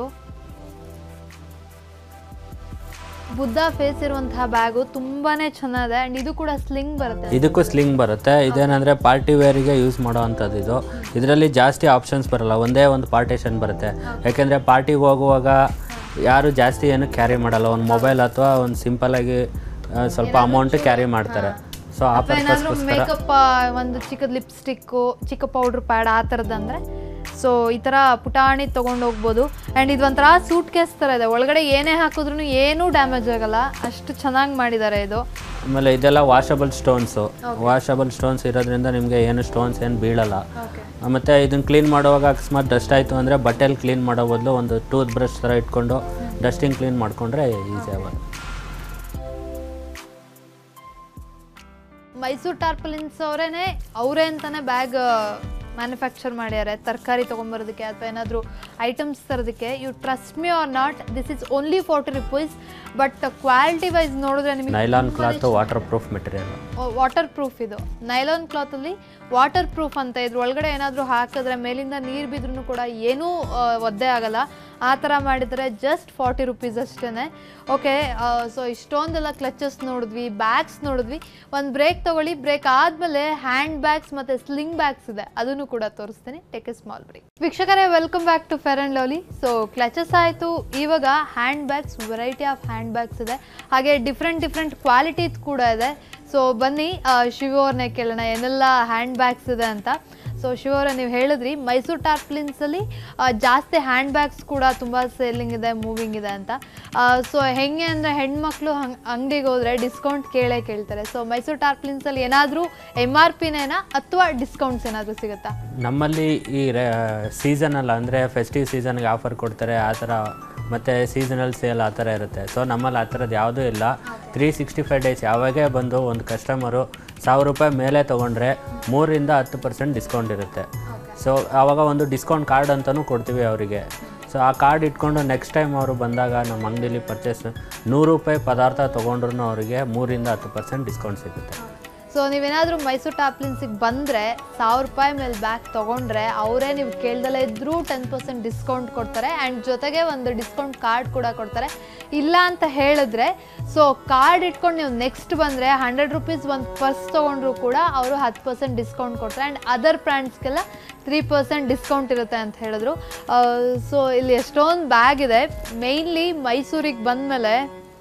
ಬುದ್ಧ ಫೇಸ್ ಇರುವಂತಹ ಬ್ಯಾಗು ತುಂಬಾನೇ ಚೆನ್ನಾಗಿದೆ ಆ್ಯಂಡ್ ಇದು ಕೂಡ ಸ್ಲಿಂಗ್ ಬರುತ್ತೆ
ಇದಕ್ಕೂ ಸ್ಲಿಂಗ್ ಬರುತ್ತೆ ಇದೇನಂದರೆ ಪಾರ್ಟಿ ವೇರಿಗೆ ಯೂಸ್ ಮಾಡೋ ಅಂಥದ್ದು ಇದು ಇದರಲ್ಲಿ ಜಾಸ್ತಿ ಆಪ್ಷನ್ಸ್ ಬರಲ್ಲ ಒಂದೇ ಒಂದು ಪಾರ್ಟೇಷನ್ ಬರುತ್ತೆ ಯಾಕೆಂದರೆ ಪಾರ್ಟಿಗೆ ಹೋಗುವಾಗ ಯಾರು ಜಾಸ್ತಿ ಏನು ಕ್ಯಾರಿ ಮಾಡಲ್ಲ ಒಂದು ಮೊಬೈಲ್ ಅಥವಾ ಒಂದು ಸಿಂಪಲಾಗಿ ಸ್ವಲ್ಪ ಅಮೌಂಟ್ ಕ್ಯಾರಿ ಮಾಡ್ತಾರೆ ಸೊ ಆ
ಏನಾದರೂ
ಪರ್ಪಸ್ಗೋಸ್ಕರ
ಮೇಕಪ್ ಒಂದು ಚಿಕ್ಕದ ಲಿಪ್ಸ್ಟಿಕ್ಕು ಚಿಕ್ಕ ಪೌಡ್ರ್ ಪ್ಯಾಡ್ ಆ ಥರದ್ದಂದ್ರೆ ಸೊ ಈ ಥರ ಪುಟಾಣಿ ತೊಗೊಂಡು ಹೋಗ್ಬೋದು ಆ್ಯಂಡ್ ಇದು ಒಂಥರ ಸೂಟ್ ಕೇಸ್ ಥರ ಇದೆ ಒಳಗಡೆ ಏನೇ ಹಾಕಿದ್ರು ಏನೂ ಡ್ಯಾಮೇಜ್ ಆಗಲ್ಲ ಅಷ್ಟು ಚೆನ್ನಾಗಿ ಮಾಡಿದ್ದಾರೆ ಇದು
ಆಮೇಲೆ ಇದೆಲ್ಲ ವಾಷಬಲ್ ಸ್ಟೋನ್ಸು ವಾಷಬಲ್ ಸ್ಟೋನ್ಸ್ ಇರೋದ್ರಿಂದ ನಿಮಗೆ ಏನು ಸ್ಟೋನ್ಸ್ ಏನು ಬೀಳಲ್ಲ
ಓಕೆ
ಮತ್ತು ಇದನ್ನು ಕ್ಲೀನ್ ಮಾಡುವಾಗ ಅಕಸ್ಮಾತ್ ಡಸ್ಟ್ ಆಯಿತು ಅಂದರೆ ಬಟ್ಟೆಲಿ ಕ್ಲೀನ್ ಮಾಡೋ ಬದಲು ಒಂದು ಟೂತ್ ಬ್ರಷ್ ಥರ ಇಟ್ಕೊಂಡು ಡಸ್ಟಿಂಗ್ ಕ್ಲೀನ್ ಮಾಡಿಕೊಂಡ್ರೆ ಈಸಿ ಆಗೋದು
ಮೈಸೂರು ಟಾರ್ಪಲಿನ್ಸ್ ಅವರೇನೆ ಅವರೇ ಅಂತಾನೆ ಬ್ಯಾಗ್ ಮ್ಯಾನುಫ್ಯಾಕ್ಚರ್ ಮಾಡ್ಯಾರೆ ತರಕಾರಿ ತೊಗೊಂಬರೋದಕ್ಕೆ ಅಥವಾ ಏನಾದರೂ ಐಟಮ್ಸ್ ತರೋದಕ್ಕೆ you trust me or not this is only forty rupees but quality wise ನೋಡಿದ್ರೆ ನಿಮಗೆ
nylon cloth waterproof material
waterproof ಇದು ನೈಲಾನ್ ಕ್ಲಾತಲ್ಲಿ ವಾಟರ್ ಪ್ರೂಫ್ ಅಂತ ಇದ್ರ ಒಳಗಡೆ ಏನಾದರೂ ಹಾಕಿದ್ರೆ ಮೇಲಿಂದ ನೀರು ಬಿದ್ರೂ ಕೂಡ ಏನೂ ಆ, ಒದ್ದೆ ಆಗಲ್ಲ ಆ ಥರ ಮಾಡಿದರೆ ಜಸ್ಟ್ ಫಾರ್ಟಿ ರುಪೀಸ್ ಅಷ್ಟೇ ಓಕೆ ಸೊ ಇಷ್ಟೊಂದೆಲ್ಲ ಕ್ಲಚಸ್ ನೋಡಿದ್ವಿ ಬ್ಯಾಗ್ಸ್ ನೋಡಿದ್ವಿ ಒಂದು ಬ್ರೇಕ್ ತೊಗೊಳ್ಳಿ ಬ್ರೇಕ್ ಆದಮೇಲೆ ಹ್ಯಾಂಡ್ ಬ್ಯಾಗ್ಸ್ ಮತ್ತು ಸ್ಲಿಂಗ್ ಬ್ಯಾಗ್ಸ್ ಇದೆ ಅದನ್ನು ಕೂಡ ತೋರಿಸ್ತೀನಿ ಟೇಕ್ ಎ ಸ್ಮಾಲ್ ಬ್ರೇಕ್ ವೀಕ್ಷಕರೇ welcome back to fair and lovely so clutches ಆಯಿತು ಇವಾಗ hand bags variety of hand bags ಇದೆ ಹಾಗೆ ಡಿಫ್ರೆಂಟ್ ಡಿಫ್ರೆಂಟ್ ಕ್ವಾಲಿಟೀಸ್ ಕೂಡ ಇದೆ ಸೊ ಬನ್ನಿ ಆ, ಶಿವು ಅವ್ರನ್ನೇ ಕೇಳೋಣ ಏನೆಲ್ಲ ಹ್ಯಾಂಡ್ ಬ್ಯಾಗ್ಸ್ ಇದೆ ಅಂತ ಸೊ ಶಿವ ಅವರೇ ನೀವು ಹೇಳಿದ್ರಿ ಮೈಸೂರು ಟಾರ್ಪ್ಲಿನ್ಸಲ್ಲಿ ಜಾಸ್ತಿ ಹ್ಯಾಂಡ್ ಬ್ಯಾಗ್ಸ್ ಕೂಡ ತುಂಬ ಸೇಲಿಂಗ್ ಇದೆ ಮೂವಿಂಗ್ ಇದೆ ಅಂತ ಸೊ ಹೆಂಗೆ ಅಂದರೆ ಹೆಣ್ಮಕ್ಳು ಹಂಗೆ ಅಂಗಡಿಗೆ ಹೋದರೆ ಡಿಸ್ಕೌಂಟ್ ಕೇಳೇ ಕೇಳ್ತಾರೆ ಸೊ ಮೈಸೂರು ಟಾರ್ಪ್ಲಿನ್ಸಲ್ಲಿ ಏನಾದರೂ ಎಮ್ ಆರ್ ಪಿನೇನಾ ಅಥವಾ ಡಿಸ್ಕೌಂಟ್ಸ್ ಏನಾದರೂ ಸಿಗುತ್ತಾ
ನಮ್ಮಲ್ಲಿ ಈ ಸೀಸನಲ್ ಅಂದರೆ ಫೆಸ್ಟಿವ್ ಸೀಸನ್ಗೆ ಆಫರ್ ಕೊಡ್ತಾರೆ ಆ ಥರ ಮತ್ತು ಸೀಸನಲ್ ಸೇಲ್ ಆ ಥರ ಇರುತ್ತೆ ಸೊ ನಮ್ಮಲ್ಲಿ ಆ ಥರದ್ದು ಯಾವುದೂ ಇಲ್ಲ ತ್ರೀ ಸಿಕ್ಸ್ಟಿ ಫೈವ್ ಡೇಸ್ ಯಾವಾಗೇ ಬಂದು ಒಂದು ಕಸ್ಟಮರು ಸಾವಿರ ರೂಪಾಯಿ ಮೇಲೆ ತೊಗೊಂಡ್ರೆ ಮೂರಿಂದ ಹತ್ತು ಪರ್ಸೆಂಟ್ ಡಿಸ್ಕೌಂಟ್ ಇರುತ್ತೆ ಸೊ ಆವಾಗ ಒಂದು ಡಿಸ್ಕೌಂಟ್ ಕಾರ್ಡ್ ಅಂತಲೂ ಕೊಡ್ತೀವಿ ಅವರಿಗೆ ಸೊ ಆ ಕಾರ್ಡ್ ಇಟ್ಕೊಂಡು ನೆಕ್ಸ್ಟ್ ಟೈಮ್ ಅವರು ಬಂದಾಗ ನಮ್ಮ ಅಂಗಡಿಲಿ ಪರ್ಚೇಸ್ ನೂರು ರೂಪಾಯಿ ಪದಾರ್ಥ ತೊಗೊಂಡ್ರು ಅವರಿಗೆ ಮೂರಿಂದ ಹತ್ತು ಪರ್ಸೆಂಟ್ ಡಿಸ್ಕೌಂಟ್ ಸಿಗುತ್ತೆ
ಸೊ ನೀವೇನಾದರೂ ಮೈಸೂರು ಟಾಪ್ಲಿನ್ಸಿಗೆ ಬಂದರೆ ಸಾವಿರ ರೂಪಾಯಿ ಮೇಲೆ ಬ್ಯಾಗ್ ತೊಗೊಂಡ್ರೆ ಅವರೇ ನೀವು ಕೇಳ್ದಲ್ಲೇ ಇದ್ದರೂ ಟೆನ್ ಪರ್ಸೆಂಟ್ ಡಿಸ್ಕೌಂಟ್ ಕೊಡ್ತಾರೆ ಆ್ಯಂಡ್ ಜೊತೆಗೆ ಒಂದು ಡಿಸ್ಕೌಂಟ್ ಕಾರ್ಡ್ ಕೂಡ ಕೊಡ್ತಾರೆ ಇಲ್ಲ ಅಂತ ಹೇಳಿದ್ರೆ ಸೊ ಕಾರ್ಡ್ ಇಟ್ಕೊಂಡು ನೀವು ನೆಕ್ಸ್ಟ್ ಬಂದರೆ ಹಂಡ್ರೆಡ್ ರುಪೀಸ್ ಒಂದು ಪರ್ಸ್ ತೊಗೊಂಡ್ರು ಕೂಡ ಅವರು ಹತ್ತು ಪರ್ಸೆಂಟ್ ಡಿಸ್ಕೌಂಟ್ ಕೊಡ್ತಾರೆ ಆ್ಯಂಡ್ ಅದರ್ ಬ್ರ್ಯಾಂಡ್ಸ್ಗೆಲ್ಲ ತ್ರೀ ಪರ್ಸೆಂಟ್ ಡಿಸ್ಕೌಂಟ್ ಇರುತ್ತೆ ಅಂತ ಹೇಳಿದ್ರು ಸೊ ಇಲ್ಲಿ ಎಷ್ಟೊಂದು ಬ್ಯಾಗ್ ಇದೆ ಮೇಯ್ನ್ಲಿ ಮೈಸೂರಿಗೆ ಬಂದಮೇಲೆ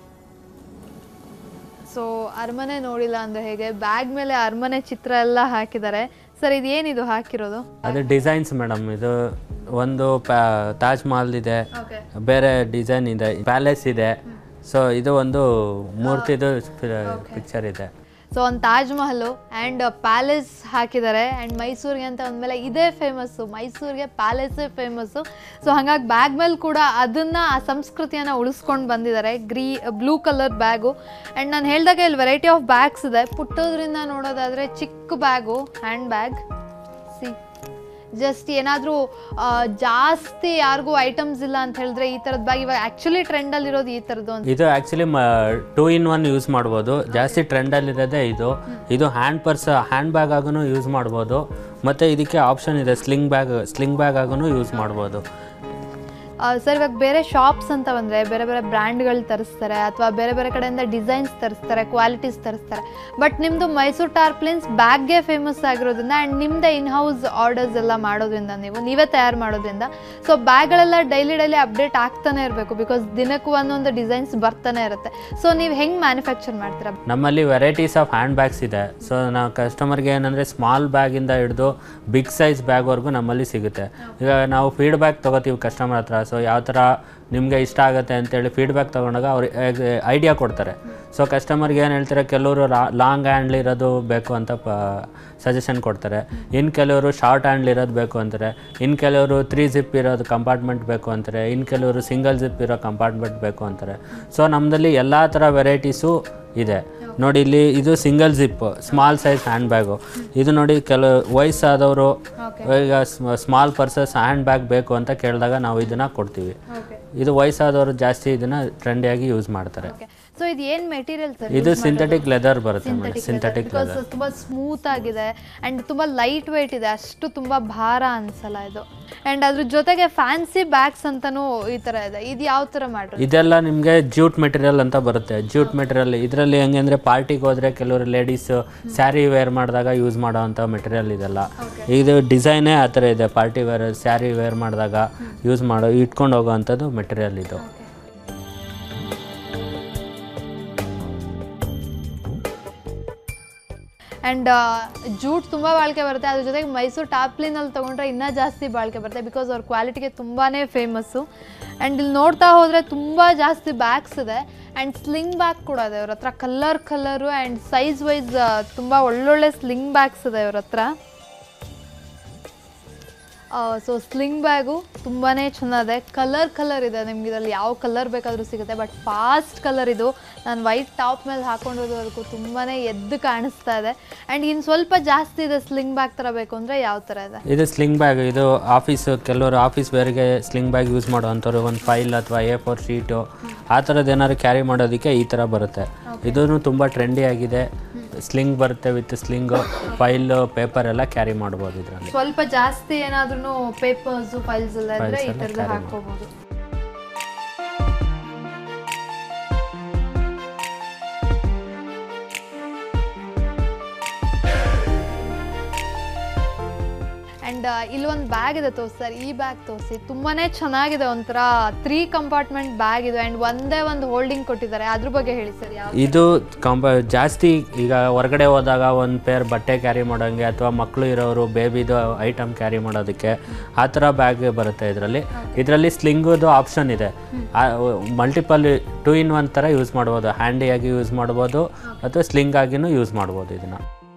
ಸೊ ಅರಮನೆ ನೋಡಿಲ್ಲ ಅಂದ್ರೆ ಹೇಗೆ ಬ್ಯಾಗ್ ಮೇಲೆ ಅರಮನೆ ಚಿತ್ರ ಎಲ್ಲ ಹಾಕಿದ್ದಾರೆ ಸರ್ ಇದೇನಿದು ಹಾಕಿರೋದು
ಅದು ಡಿಸೈನ್ಸ್ ಮೇಡಮ್ ಇದು ಒಂದು ಪ್ಯಾ ತಾಜ್ ಮಹಲ್ ಇದೆ
ಓಕೆ
ಬೇರೆ ಡಿಸೈನ್ ಇದೆ ಪ್ಯಾಲೇಸ್ ಇದೆ ಸೊ ಇದು ಒಂದು ಮೂರ್ತಿದು ಪಿಕ್ಚರ್ ಇದೆ
ಸೊ ಒಂದು ತಾಜ್ ಮಹಲು ಆ್ಯಂಡ್ ಪ್ಯಾಲೇಸ್ ಹಾಕಿದ್ದಾರೆ ಆ್ಯಂಡ್ ಮೈಸೂರಿಗೆ ಅಂತ ಅಂದಮೇಲೆ ಇದೇ ಫೇಮಸ್ಸು ಮೈಸೂರಿಗೆ ಪ್ಯಾಲೇಸೇ ಫೇಮಸ್ಸು ಸೊ ಹಾಗಾಗಿ ಬ್ಯಾಗ್ ಮೇಲೆ ಕೂಡ ಅದನ್ನು ಆ ಸಂಸ್ಕೃತಿಯನ್ನು ಉಳಿಸ್ಕೊಂಡು ಬಂದಿದ್ದಾರೆ ಗ್ರೀ ಬ್ಲೂ ಕಲರ್ ಬ್ಯಾಗು ಆ್ಯಂಡ್ ನಾನು ಹೇಳಿದಾಗ ಇಲ್ಲಿ ವೆರೈಟಿ ಆಫ್ ಬ್ಯಾಗ್ಸ್ ಇದೆ ಪುಟ್ಟೋದ್ರಿಂದ ನೋಡೋದಾದರೆ ಚಿಕ್ಕ ಬ್ಯಾಗು ಹ್ಯಾಂಡ್ ಬ್ಯಾಗ್ ಸಿ ಜಸ್ಟ್ ಏನಾದರೂ ಜಾಸ್ತಿ ಯಾರಿಗೂ ಐಟಮ್ಸ್ ಇಲ್ಲ ಅಂತ ಹೇಳಿದ್ರೆ ಈ ಥರದ ಬ್ಯಾಗ್ ಇವಾಗ ಆ್ಯಕ್ಚುಲಿ ಟ್ರೆಂಡಲ್ಲಿರೋದು ಈ ಥರದ್ದು ಅಂತ
ಇದು ಆ್ಯಕ್ಚುಲಿ ಮ ಟೂ ಇನ್ ಒನ್ ಯೂಸ್ ಮಾಡ್ಬೋದು ಜಾಸ್ತಿ ಟ್ರೆಂಡಲ್ಲಿರೋದೇ ಇದು ಇದು ಹ್ಯಾಂಡ್ ಪರ್ಸ್ ಹ್ಯಾಂಡ್ ಬ್ಯಾಗ್ ಆಗೂ ಯೂಸ್ ಮಾಡ್ಬೋದು ಮತ್ತು ಇದಕ್ಕೆ ಆಪ್ಷನ್ ಇದೆ ಸ್ಲಿಂಗ್ ಬ್ಯಾಗ್ ಸ್ಲಿಂಗ್ ಬ್ಯಾಗ್ ಆಗೂ ಯೂಸ್ ಮಾಡ್ಬೋದು
ಸರ್ ಇವಾಗ ಬೇರೆ ಶಾಪ್ಸ್ ಅಂತ ಬಂದರೆ ಬೇರೆ ಬೇರೆ ಬ್ರ್ಯಾಂಡ್ಗಳು ತರಿಸ್ತಾರೆ ಅಥವಾ ಬೇರೆ ಬೇರೆ ಕಡೆಯಿಂದ ಡಿಸೈನ್ಸ್ ತರಿಸ್ತಾರೆ ಕ್ವಾಲಿಟೀಸ್ ತರಿಸ್ತಾರೆ ಬಟ್ ನಿಮ್ಮದು ಮೈಸೂರು ಟಾರ್ಪ್ಲಿನ್ಸ್ ಬ್ಯಾಗ್ಗೆ ಫೇಮಸ್ ಆಗಿರೋದ್ರಿಂದ ಆ್ಯಂಡ್ ನಿಮ್ಮದೇ ಇನ್ ಹೌಸ್ ಆರ್ಡರ್ಸ್ ಎಲ್ಲ ಮಾಡೋದ್ರಿಂದ ನೀವು ನೀವೇ ತಯಾರು ಮಾಡೋದ್ರಿಂದ ಸೊ ಬ್ಯಾಗ್ಗಳೆಲ್ಲ ಡೈಲಿ ಡೈಲಿ ಅಪ್ಡೇಟ್ ಆಗ್ತಾನೆ ಇರಬೇಕು ಬಿಕಾಸ್ ದಿನಕ್ಕೂ ಒಂದೊಂದು ಡಿಸೈನ್ಸ್ ಬರ್ತಾನೆ ಇರುತ್ತೆ ಸೊ ನೀವು ಹೆಂಗೆ ಮ್ಯಾನುಫ್ಯಾಕ್ಚರ್ ಮಾಡ್ತೀರಾ
ನಮ್ಮಲ್ಲಿ ವೆರೈಟೀಸ್ ಆಫ್ ಹ್ಯಾಂಡ್ ಬ್ಯಾಗ್ಸ್ ಇದೆ ಸೊ ನಾವು ಕಸ್ಟಮರ್ಗೆ ಏನಂದರೆ ಸ್ಮಾಲ್ ಬ್ಯಾಗಿಂದ ಹಿಡಿದು ಬಿಗ್ ಸೈಜ್ ಬ್ಯಾಗ್ವರೆಗೂ ನಮ್ಮಲ್ಲಿ ಸಿಗುತ್ತೆ ಈಗ ನಾವು ಫೀಡ್ಬ್ಯಾಕ್ ತೊಗೋತೀವಿ ಕಸ್ಟಮರ್ ಹತ್ರ ಸೊ ಯಾವ ಥರ ನಿಮಗೆ ಇಷ್ಟ ಆಗುತ್ತೆ ಅಂತೇಳಿ ಫೀಡ್ಬ್ಯಾಕ್ ತೊಗೊಂಡಾಗ ಅವ್ರು ಐಡಿಯಾ ಕೊಡ್ತಾರೆ ಸೊ ಕಸ್ಟಮರ್ಗೆ ಏನು ಹೇಳ್ತಾರೆ ಕೆಲವರು ಲಾಂಗ್ ಹ್ಯಾಂಡ್ಲ್ ಇರೋದು ಬೇಕು ಅಂತ ಪ ಸಜೆಷನ್ ಕೊಡ್ತಾರೆ ಇನ್ನು ಕೆಲವರು ಶಾರ್ಟ್ ಹ್ಯಾಂಡ್ಲ್ ಇರೋದು ಬೇಕು ಅಂತಾರೆ ಇನ್ನು ಕೆಲವರು ತ್ರೀ ಜಿಪ್ ಇರೋದು ಕಂಪಾರ್ಟ್ಮೆಂಟ್ ಬೇಕು ಅಂತಾರೆ ಇನ್ನು ಕೆಲವರು ಸಿಂಗಲ್ ಜಿಪ್ ಇರೋ ಕಂಪಾರ್ಟ್ಮೆಂಟ್ ಬೇಕು ಅಂತಾರೆ ಸೊ ನಮ್ಮದಲ್ಲಿ ಎಲ್ಲ ಥರ ವೆರೈಟೀಸು ಇದೆ ನೋಡಿ ಇಲ್ಲಿ ಇದು single zip small size hand bag ಇದು ನೋಡಿ ಕೆಲವು ವಯಸ್ಸಾದವರು ಈಗ ಸ್ಮಾಲ್ ಪರ್ಸಸ್ ಹ್ಯಾಂಡ್ ಬ್ಯಾಗ್ ಬೇಕು ಅಂತ ಕೇಳಿದಾಗ ನಾವು ಇದನ್ನು ಕೊಡ್ತೀವಿ
ಓಕೆ
ಇದು ವಯಸ್ಸಾದವರು ಜಾಸ್ತಿ ಇದನ್ನು ಟ್ರೆಂಡಿಯಾಗಿ ಯೂಸ್ ಮಾಡ್ತಾರೆ
ಓಕೆ ಸೊ ಇದು ಏನು ಮೆಟೀರಿಯಲ್ ಸರ್
ಇದು ಸಿಂಥೆಟಿಕ್ ಲೆದರ್ ಬರುತ್ತೆ ಮೇಡಮ್ ಸಿಂಥೆಟಿಕ್
ಬಿಕಾಸ್
ಲೆದರ್
ತುಂಬ ಸ್ಮೂತ್ ಆಗಿದೆ ಆ್ಯಂಡ್ ತುಂಬ ಲೈಟ್ ವೆಯ್ಟ್ ಇದೆ ಅಷ್ಟು ತುಂಬ ಭಾರ ಅನ್ಸಲ್ಲ ಇದು ಆ್ಯಂಡ್ ಅದ್ರ ಜೊತೆಗೆ ಫ್ಯಾನ್ಸಿ ಬ್ಯಾಗ್ಸ್ ಅಂತಲೂ ಈ ಥರ ಇದೆ ಇದು ಯಾವ ಥರ ಮಾಡ್ರಿ
ಇದೆಲ್ಲ ನಿಮಗೆ ಜ್ಯೂಟ್ ಮೆಟೀರಿಯಲ್ ಅಂತ ಬರುತ್ತೆ ಜ್ಯೂಟ್ ಮೆಟೀರಿಯಲ್ ಇದರಲ್ಲಿ ಹೆಂಗೆ ಅಂದರೆ ಪಾರ್ಟಿಗೆ ಹೋದರೆ ಕೆಲವರು ಲೇಡೀಸ್ ಸ್ಯಾರಿ ವೇರ್ ಮಾಡಿದಾಗ ಯೂಸ್ ಮಾಡೋ ಅಂಥ ಮೆಟೀರಿಯಲ್ ಇದೆಲ್ಲ ಇದು ಡಿಸೈನೇ ಆ ಥರ ಇದೆ ಪಾರ್ಟಿ ವೇರ್ ಸ್ಯಾರಿ ವೇರ್ ಮಾಡಿದಾಗ ಯೂಸ್ ಮಾಡೋ ಇಟ್ಕೊಂಡು ಹೋಗೋ ಅಂಥದ್ದು ಮೆಟೀರಿಯಲ್ ಇದು
ಆ್ಯಂಡ್ ಜೂಟ್ ತುಂಬ ಬಾಳಿಕೆ ಬರುತ್ತೆ ಅದ್ರ ಜೊತೆಗೆ ಮೈಸೂರು ಟಾಪ್ಲಿನಲ್ಲಿ ತೊಗೊಂಡ್ರೆ ಇನ್ನೂ ಜಾಸ್ತಿ ಬಾಳಿಕೆ ಬರುತ್ತೆ ಬಿಕಾಸ್ ಅವ್ರ ಕ್ವಾಲಿಟಿಗೆ ತುಂಬಾ ಫೇಮಸ್ಸು ಆ್ಯಂಡ್ ಇಲ್ಲಿ ನೋಡ್ತಾ ಹೋದರೆ ತುಂಬ ಜಾಸ್ತಿ ಬ್ಯಾಗ್ಸ್ ಇದೆ ಆ್ಯಂಡ್ ಸ್ಲಿಂಗ್ ಬ್ಯಾಗ್ ಕೂಡ ಇದೆ ಅವ್ರ ಹತ್ರ colour colour and size wise ತುಂಬ ಒಳ್ಳೊಳ್ಳೆ ಸ್ಲಿಂಗ್ ಬ್ಯಾಗ್ಸ್ ಇದೆ ಅವ್ರ ಹತ್ರ ಸೊ ಸ್ಲಿಂಗ್ ಬ್ಯಾಗು ತುಂಬಾ ಚೆನ್ನಾಗಿದೆ ಕಲರ್ ಕಲರ್ ಇದೆ ನಿಮ್ಗೆ ಇದರಲ್ಲಿ ಯಾವ ಕಲರ್ ಬೇಕಾದರೂ ಸಿಗುತ್ತೆ ಬಟ್ ಫಾಸ್ಟ್ ಕಲರ್ ಇದು ನಾನು ವೈಟ್ ಟಾಪ್ ಮೇಲೆ ಹಾಕೊಂಡಿರೋದಕ್ಕೂ ತುಂಬಾ ಎದ್ದು ಕಾಣಿಸ್ತಾ ಇದೆ ಆ್ಯಂಡ್ ಇನ್ನು ಸ್ವಲ್ಪ ಜಾಸ್ತಿ ಇದೆ ಸ್ಲಿಂಗ್ ಬ್ಯಾಗ್ ಥರ ಬೇಕು ಅಂದರೆ ಯಾವ ಥರ ಇದೆ
ಇದು ಸ್ಲಿಂಗ್ ಬ್ಯಾಗ್ ಇದು ಆಫೀಸ್ ಕೆಲವರು ಆಫೀಸ್ ವೇರ್ಗೆ ಸ್ಲಿಂಗ್ ಬ್ಯಾಗ್ ಯೂಸ್ ಮಾಡುವಂಥವ್ರು ಒಂದು ಫೈಲ್ ಅಥವಾ ಎ ಫೋರ್ ಶೀಟು ಆ ಥರದ್ದು ಏನಾದ್ರು ಕ್ಯಾರಿ ಮಾಡೋದಕ್ಕೆ ಈ ಥರ ಬರುತ್ತೆ ಇದೂ ತುಂಬ ಟ್ರೆಂಡಿ ಆಗಿದೆ ಸ್ಲಿಂಗ್ ಬರುತ್ತೆ ವಿತ್ ಸ್ಲಿಂಗು ಫೈಲ್ ಪೇಪರ್ ಎಲ್ಲ ಕ್ಯಾರಿ ಮಾಡ್ಬೋದು ಇದರಲ್ಲಿ
ಸ್ವಲ್ಪ ಜಾಸ್ತಿ ಏನಾದ್ರೂ ಪೇಪರ್ಸು ಫೈಲ್ಸ್ ಎಲ್ಲ ಇದ್ರೆ ಈ
Files ಎಲ್ಲ
ಥರದ್ದು
carry
ಹಾಕೋಬಹುದು ಆ್ಯಂಡ್ ಇಲ್ಲೊಂದು ಬ್ಯಾಗ್ ಇದೆ ತೋರಿಸಿ ಸರ್ ಈ ಬ್ಯಾಗ್ ತೋರಿಸಿ ತುಂಬಾನೇ ಚೆನ್ನಾಗಿದೆ ಒಂಥರ ತ್ರೀ ಕಂಪಾರ್ಟ್ಮೆಂಟ್ ಬ್ಯಾಗ್ ಇದು ಆ್ಯಂಡ್ ಒಂದೇ ಒಂದು ಹೋಲ್ಡಿಂಗ್ ಕೊಟ್ಟಿದ್ದಾರೆ ಅದ್ರ ಬಗ್ಗೆ ಹೇಳಿ ಸರ್ ಯಾವ
ಇದು ಕಂಪ ಜಾಸ್ತಿ ಈಗ ಹೊರಗಡೆ ಹೋದಾಗ ಒಂದು ಪೇರ್ ಬಟ್ಟೆ ಕ್ಯಾರಿ ಮಾಡೋಂಗೆ ಅಥವಾ ಮಕ್ಕಳು ಇರೋರು ಬೇಬಿದು ಐಟಮ್ ಕ್ಯಾರಿ ಮಾಡೋದಕ್ಕೆ ಆ ಥರ ಬ್ಯಾಗ್ ಬರುತ್ತೆ ಇದರಲ್ಲಿ ಇದರಲ್ಲಿ ಸ್ಲಿಂಗುದು ಆಪ್ಷನ್ ಇದೆ ಮಲ್ಟಿಪಲ್ ಟೂ ಇನ್ ಒನ್ ಥರ ಯೂಸ್ ಮಾಡ್ಬೋದು ಹ್ಯಾಂಡಿಯಾಗಿ ಯೂಸ್ ಮಾಡ್ಬೋದು ಅಥವಾ ಸ್ಲಿಂಗ್ ಆಗಿನೂ ಯೂಸ್ ಮಾಡ್ಬೋದು ಇದನ್ನು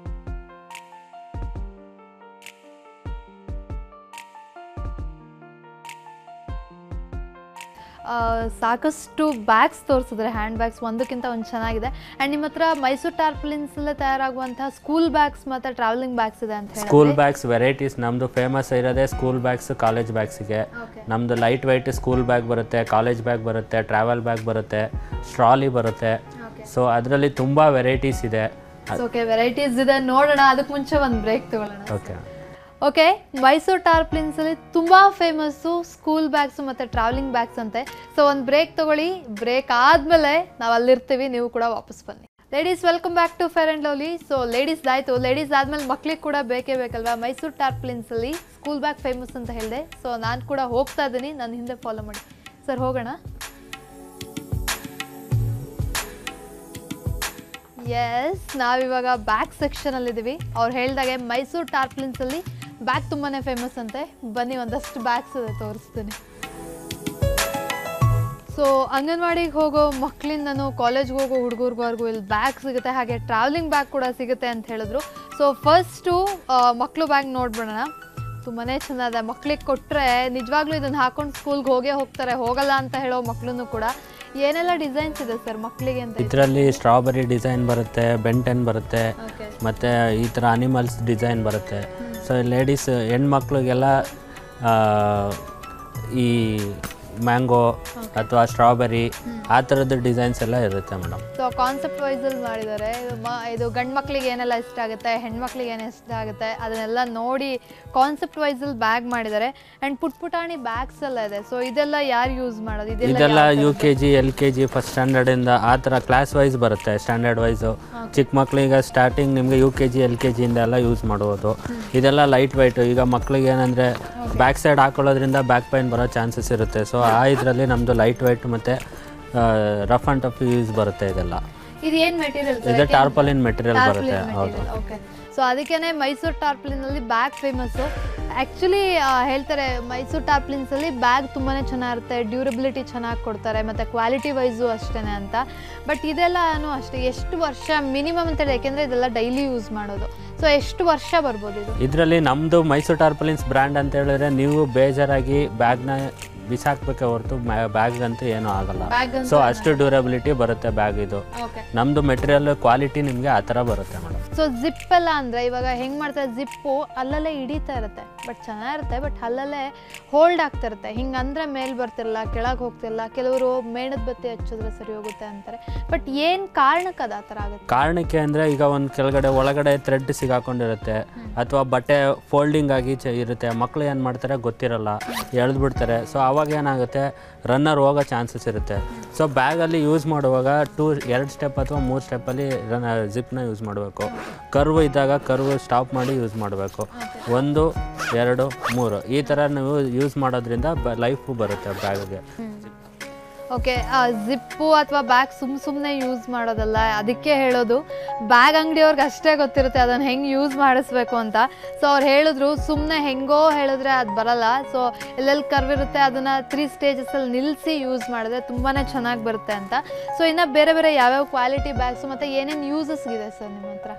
ಆ, ಸಾಕಷ್ಟು ಬ್ಯಾಗ್ಸ್ ತೋರಿಸಿದ್ರೆ ಹ್ಯಾಂಡ್ ಬ್ಯಾಗ್ಸ್ ಒಂದಕ್ಕಿಂತ ಒಂದು ಚೆನ್ನಾಗಿದೆ ಆ್ಯಂಡ್ ನಿಮ್ಮ ಹತ್ರ ಮೈಸೂರು ಟಾರ್ಪಲಿನ್ಸಲ್ಲೇ ತಯಾರಾಗುವಂತಹ ಸ್ಕೂಲ್ ಬ್ಯಾಗ್ಸ್ ಮತ್ತು ಟ್ರಾವೆಲಿಂಗ್ ಬ್ಯಾಗ್ಸ್ ಇದೆ ಅಂತ ಹೇಳಿ
ಸ್ಕೂಲ್ ಬ್ಯಾಗ್ಸ್ ವೆರೈಟೀಸ್ ನಮ್ಮದು ಫೇಮಸ್ ಇರೋದೇ ಸ್ಕೂಲ್ ಬ್ಯಾಗ್ಸ್ ಕಾಲೇಜ್ ಬ್ಯಾಗ್ಸಿಗೆ
ಓಕೆ
ನಮ್ಮದು ಲೈಟ್ ವೈಟ್ ಸ್ಕೂಲ್ ಬ್ಯಾಗ್ ಬರುತ್ತೆ ಕಾಲೇಜ್ ಬ್ಯಾಗ್ ಬರುತ್ತೆ ಟ್ರಾವೆಲ್ ಬ್ಯಾಗ್ ಬರುತ್ತೆ ಸ್ಟ್ರಾಲಿ ಬರುತ್ತೆ
ಓಕೆ
ಸೊ ಅದರಲ್ಲಿ ತುಂಬ ವೆರೈಟೀಸ್ ಇದೆ
ಓಕೆ ವೆರೈಟೀಸ್ ಇದೆ ನೋಡೋಣ ಅದಕ್ಕೆ ಮುಂಚೆ ಒಂದು ಬ್ರೇಕ್ ತಗೊಳ್ಳೋಣ
ಓಕೆ
ಓಕೆ ಮೈಸೂರು ಟಾರ್ಪ್ಲಿನ್ಸಲ್ಲಿ ತುಂಬ ಫೇಮಸ್ಸು ಸ್ಕೂಲ್ ಬ್ಯಾಗ್ಸು ಮತ್ತು ಟ್ರಾವೆಲಿಂಗ್ ಬ್ಯಾಗ್ಸ್ ಅಂತೆ ಸೊ ಒಂದು ಬ್ರೇಕ್ ತಗೊಳ್ಳಿ ಬ್ರೇಕ್ ಆದಮೇಲೆ ನಾವು ಅಲ್ಲಿರ್ತೀವಿ ನೀವು ಕೂಡ ವಾಪಸ್ ಬನ್ನಿ ladies welcome back to fair and lovely so ladies ಆಯಿತು ಲೇಡೀಸ್ ಆದಮೇಲೆ ಮಕ್ಳಿಗೆ ಕೂಡ ಬೇಕೇ ಬೇಕಲ್ವಾ ಮೈಸೂರು ಟಾರ್ಪ್ಲಿನ್ಸಲ್ಲಿ ಸ್ಕೂಲ್ ಬ್ಯಾಗ್ ಫೇಮಸ್ ಅಂತ ಹೇಳಿದೆ ಸೊ ನಾನು ಕೂಡ ಹೋಗ್ತಾ ಇದ್ದೀನಿ ನನ್ನ ಹಿಂದೆ ಫಾಲೋ ಮಾಡಿ ಸರ್ ಹೋಗೋಣ ಎಸ್ ನಾವಿವಾಗ ಬ್ಯಾಗ್ ಸೆಕ್ಷನಲ್ಲಿದ್ದೀವಿ ಅವ್ರು ಹೇಳ್ದಾಗೆ ಮೈಸೂರು ಟಾರ್ಪ್ಲಿನ್ಸಲ್ಲಿ ಬ್ಯಾಗ್ ತುಂಬಾ ಫೇಮಸ್ ಅಂತೆ ಬನ್ನಿ ಒಂದಷ್ಟು ಬ್ಯಾಗ್ಸ್ ಇದೆ ತೋರಿಸ್ತೀನಿ ಸೊ ಅಂಗನವಾಡಿಗೆ ಹೋಗೋ ಮಕ್ಕಳಿಂದನೂ ಕಾಲೇಜ್ಗೆ ಹೋಗೋ ಹುಡುಗರ್ವರೆಗೂ ಇಲ್ಲಿ ಬ್ಯಾಗ್ ಸಿಗುತ್ತೆ ಹಾಗೆ ಟ್ರಾವೆಲಿಂಗ್ ಬ್ಯಾಗ್ ಕೂಡ ಸಿಗುತ್ತೆ ಅಂತ ಹೇಳಿದ್ರು ಸೊ ಫಸ್ಟು ಮಕ್ಕಳು ಬ್ಯಾಗ್ ನೋಡ್ಬಿಡೋಣ ತುಂಬಾ ಚೆನ್ನದ ಮಕ್ಳಿಗೆ ಕೊಟ್ಟರೆ ನಿಜವಾಗ್ಲೂ ಇದನ್ನು ಹಾಕೊಂಡು ಸ್ಕೂಲ್ಗೆ ಹೋಗೇ ಹೋಗ್ತಾರೆ ಹೋಗಲ್ಲ ಅಂತ ಹೇಳೋ ಮಕ್ಕಳನ್ನು ಕೂಡ ಏನೆಲ್ಲ ಡಿಸೈನ್ಸ್ ಇದೆ ಸರ್ ಮಕ್ಕಳಿಗೆ ಅಂತ
ಇದರಲ್ಲಿ ಸ್ಟ್ರಾಬೆರಿ ಡಿಸೈನ್ ಬರುತ್ತೆ ಬೆಂಟೆನ್ ಬರುತ್ತೆ
ಓಕೆ
ಮತ್ತು ಈ ಥರ ಅನಿಮಲ್ಸ್ ಡಿಸೈನ್ ಬರುತ್ತೆ ಸೊ ಲೇಡೀಸ್ ಹೆಣ್ಮಕ್ಳಿಗೆಲ್ಲ ಆ, ಈ ಮ್ಯಾಂಗೋ ಅಥವಾ ಸ್ಟ್ರಾಬೆರಿ ಆ ಥರದ್ದು ಡಿಸೈನ್ಸ್ ಎಲ್ಲ ಇರುತ್ತೆ ಮೇಡಮ್
ಸೊ ಕಾನ್ಸೆಪ್ಟ್ ವೈಸಲ್ಲಿ ಮಾಡಿದ್ದಾರೆ ಇದು ಮ- ಇದು ಗಂಡು ಮಕ್ಳಿಗೆ ಏನೆಲ್ಲ ಇಷ್ಟ ಆಗುತ್ತೆ ಹೆಣ್ಮಕ್ಳಿಗೆ ಏನು ಇಷ್ಟ ಆಗುತ್ತೆ ಅದನ್ನೆಲ್ಲ ನೋಡಿ ಕಾನ್ಸೆಪ್ಟ್ ವೈಸಲ್ಲಿ ಬ್ಯಾಗ್ ಮಾಡಿದ್ದಾರೆ ಆ್ಯಂಡ್ ಪುಟ್ ಪುಟಾಣಿ ಬ್ಯಾಗ್ಸ್ ಎಲ್ಲ ಇದೆ ಸೊ ಇದೆಲ್ಲ ಯಾರು ಯೂಸ್ ಮಾಡೋದು ಇದೆಲ್ಲ
ಇದೆಲ್ಲ U K G L K G first ಸ್ಟ್ಯಾಂಡರ್ಡಿಂದ ಆ ಥರ ಕ್ಲಾಸ್ ವೈಸ್ ಬರುತ್ತೆ ಸ್ಟ್ಯಾಂಡರ್ಡ್ ವೈಸು ಚಿಕ್ಕ ಮಕ್ಕಳಿಗೆ ಸ್ಟಾರ್ಟಿಂಗ್ ನಿಮಗೆ U K G L K ಜಿಯಿಂದ ಎಲ್ಲ ಯೂಸ್ ಮಾಡ್ಬೋದು ಇದೆಲ್ಲ ಲೈಟ್ ವೈಟ್ ಈಗ ಮಕ್ಕಳಿಗೆ ಏನಂದರೆ ಬ್ಯಾಕ್ ಸೈಡ್ ಹಾಕೊಳ್ಳೋದ್ರಿಂದ ಬ್ಯಾಕ್ ಪೈನ್ ಬರೋ ಚಾನ್ಸಸ್ ಇರುತ್ತೆ ಸೊ ಆ ಇದರಲ್ಲಿ ನಮ್ಮದು ಲೈಟ್ ವೈಟ್ ಮತ್ತು ರಫ್ ಆ್ಯಂಡ್ ಟಫ್ ಯೂಸ್ ಬರುತ್ತೆ ಇದೆಲ್ಲ
ಇದು ಏನು ಮೆಟೀರಿಯಲ್
ಇದು ಟಾರ್ಪಲಿನ್ ಮೆಟೀರಿಯಲ್ ಬರುತ್ತೆ ಹೌದು
ಓಕೆ ಸೊ ಅದಕ್ಕೇನೆ ಮೈಸೂರು ಟಾರ್ಪ್ಲಿನಲ್ಲಿ ಬ್ಯಾಗ್ ಫೇಮಸ್ಸು ಆ್ಯಕ್ಚುಲಿ ಹೇಳ್ತಾರೆ ಮೈಸೂರು ಟಾರ್ಪ್ಲಿನ್ಸಲ್ಲಿ ಬ್ಯಾಗ್ ತುಂಬಾ ಚೆನ್ನಾಗಿರುತ್ತೆ ಡ್ಯೂರಬಿಲಿಟಿ ಚೆನ್ನಾಗಿ ಕೊಡ್ತಾರೆ ಮತ್ತು ಕ್ವಾಲಿಟಿ ವೈಸು ಅಷ್ಟೇ ಅಂತ ಬಟ್ ಇದೆಲ್ಲನೂ ಅಷ್ಟೇ ಎಷ್ಟು ವರ್ಷ ಮಿನಿಮಮ್ ಅಂತ ಹೇಳಿ ಯಾಕೆಂದರೆ ಇದೆಲ್ಲ ಡೈಲಿ ಯೂಸ್ ಮಾಡೋದು ಸೊ ಎಷ್ಟು ವರ್ಷ ಬರ್ಬೋದು ಇದು
ಇದರಲ್ಲಿ ನಮ್ಮದು ಮೈಸೂರು ಟಾರ್ಪಲಿನ್ಸ್ ಬ್ರ್ಯಾಂಡ್ ಅಂತ ಹೇಳಿದ್ರೆ ನೀವು ಬೇಜಾರಾಗಿ ಬ್ಯಾಗ್ನ ಬಿಸಾಕ್ಬೇಕೆ ಹೊರತು ಬ್ಯಾಗ್ ಅಂತೂ ಏನೂ ಆಗಲ್ಲ
ಬ್ಯಾಗ್
ಸೊ ಅಷ್ಟು ಡ್ಯೂರಬಿಲಿಟಿ ಬರುತ್ತೆ ಬ್ಯಾಗ್ ಇದು
ಓಕೆ
ನಮ್ಮದು ಮೆಟೀರಿಯಲ್ ಕ್ವಾಲಿಟಿ ನಿಮಗೆ ಆ ಥರ ಬರುತ್ತೆ ಮೇಡಮ್
ಸೊ ಜಿಪ್ ಎಲ್ಲ ಅಂದರೆ ಇವಾಗ ಹೆಂಗೆ ಮಾಡ್ತಾರೆ ಜಿಪ್ಪು ಅಲ್ಲಲ್ಲೇ ಹಿಡಿತಾ ಇರುತ್ತೆ ಬಟ್ ಚೆನ್ನಾಗಿರುತ್ತೆ ಬಟ್ ಅಲ್ಲಲ್ಲೇ ಹೋಲ್ಡ್ ಆಗ್ತಾ ಇರುತ್ತೆ ಹಿಂಗೆ ಅಂದರೆ ಮೇಲೆ ಬರ್ತಿರಲ್ಲ ಕೆಳಗೆ ಹೋಗ್ತಿರಲ್ಲ ಕೆಲವರು ಮೇಣದ ಬತ್ತಿ ಹಚ್ಚಿದ್ರೆ ಸರಿ ಹೋಗುತ್ತೆ ಅಂತಾರೆ ಬಟ್ ಏನು ಕಾರಣಕ್ಕೆ ಅದು ಆ ಥರ ಆಗುತ್ತೆ
ಕಾರಣಕ್ಕೆ ಅಂದರೆ ಈಗ ಒಂದು ಕೆಳಗಡೆ ಒಳಗಡೆ ಥ್ರೆಡ್ ಸಿಗಾಕೊಂಡಿರುತ್ತೆ ಅಥವಾ ಬಟ್ಟೆ ಫೋಲ್ಡಿಂಗ್ ಆಗಿ ಚ ಇರುತ್ತೆ ಮಕ್ಕಳು ಏನು ಮಾಡ್ತಾರೆ ಗೊತ್ತಿರಲ್ಲ ಎಳ್ದು ಬಿಡ್ತಾರೆ ಸೊ ಆವಾಗ ಏನಾಗುತ್ತೆ ರನ್ನರ್ ಹೋಗೋ ಚಾನ್ಸಸ್ ಇರುತ್ತೆ ಸೊ ಬ್ಯಾಗಲ್ಲಿ ಯೂಸ್ ಮಾಡುವಾಗ ಟೂ ಎರಡು ಸ್ಟೆಪ್ ಅಥವಾ ಮೂರು ಸ್ಟೆಪ್ಪಲ್ಲಿ ರನ್ ಜಿಪ್ನ ಯೂಸ್ ಮಾಡಬೇಕು ಕರ್ವ್ ಇದ್ದಾಗ ಕರ್ವ್ ಸ್ಟಾಪ್ ಮಾಡಿ ಯೂಸ್ ಮಾಡಬೇಕು ಒಂದು ಎರಡು ಮೂರು ಈ ಥರ ನೀವು ಯೂಸ್ ಮಾಡೋದ್ರಿಂದ ಬ ಲೈಫು ಬರುತ್ತೆ ಬ್ಯಾಗ್ಗೆ
ಓಕೆ ಜಿಪ್ಪು ಅಥವಾ ಬ್ಯಾಗ್ ಸುಮ್ ಸುಮ್ಮನೆ ಯೂಸ್ ಮಾಡೋದಲ್ಲ ಅದಕ್ಕೆ ಹೇಳೋದು ಬ್ಯಾಗ್ ಅಂಗಡಿಯವ್ರಿಗೆ ಅಷ್ಟೇ ಗೊತ್ತಿರುತ್ತೆ ಅದನ್ನು ಹೆಂಗೆ ಯೂಸ್ ಮಾಡಿಸ್ಬೇಕು ಅಂತ ಸೊ ಅವ್ರು ಹೇಳಿದ್ರು ಸುಮ್ಮನೆ ಹೆಂಗೋ ಹೇಳಿದ್ರೆ ಅದು ಬರಲ್ಲ ಸೊ ಎಲ್ಲೆಲ್ಲಿ ಕರ್ವ್ ಇರುತ್ತೆ ಅದನ್ನು ತ್ರೀ ಸ್ಟೇಜಸಲ್ಲಿ ನಿಲ್ಲಿಸಿ ಯೂಸ್ ಮಾಡಿದ್ರೆ ತುಂಬಾ ಚೆನ್ನಾಗಿ ಬರುತ್ತೆ ಅಂತ ಸೊ ಇನ್ನು ಬೇರೆ ಬೇರೆ ಯಾವ್ಯಾವ ಕ್ವಾಲಿಟಿ ಬ್ಯಾಗ್ಸು ಮತ್ತು ಏನೇನು ಯೂಸಸ್ ಇದೆ ಸರ್ ನಿಮ್ಮ ಹತ್ರ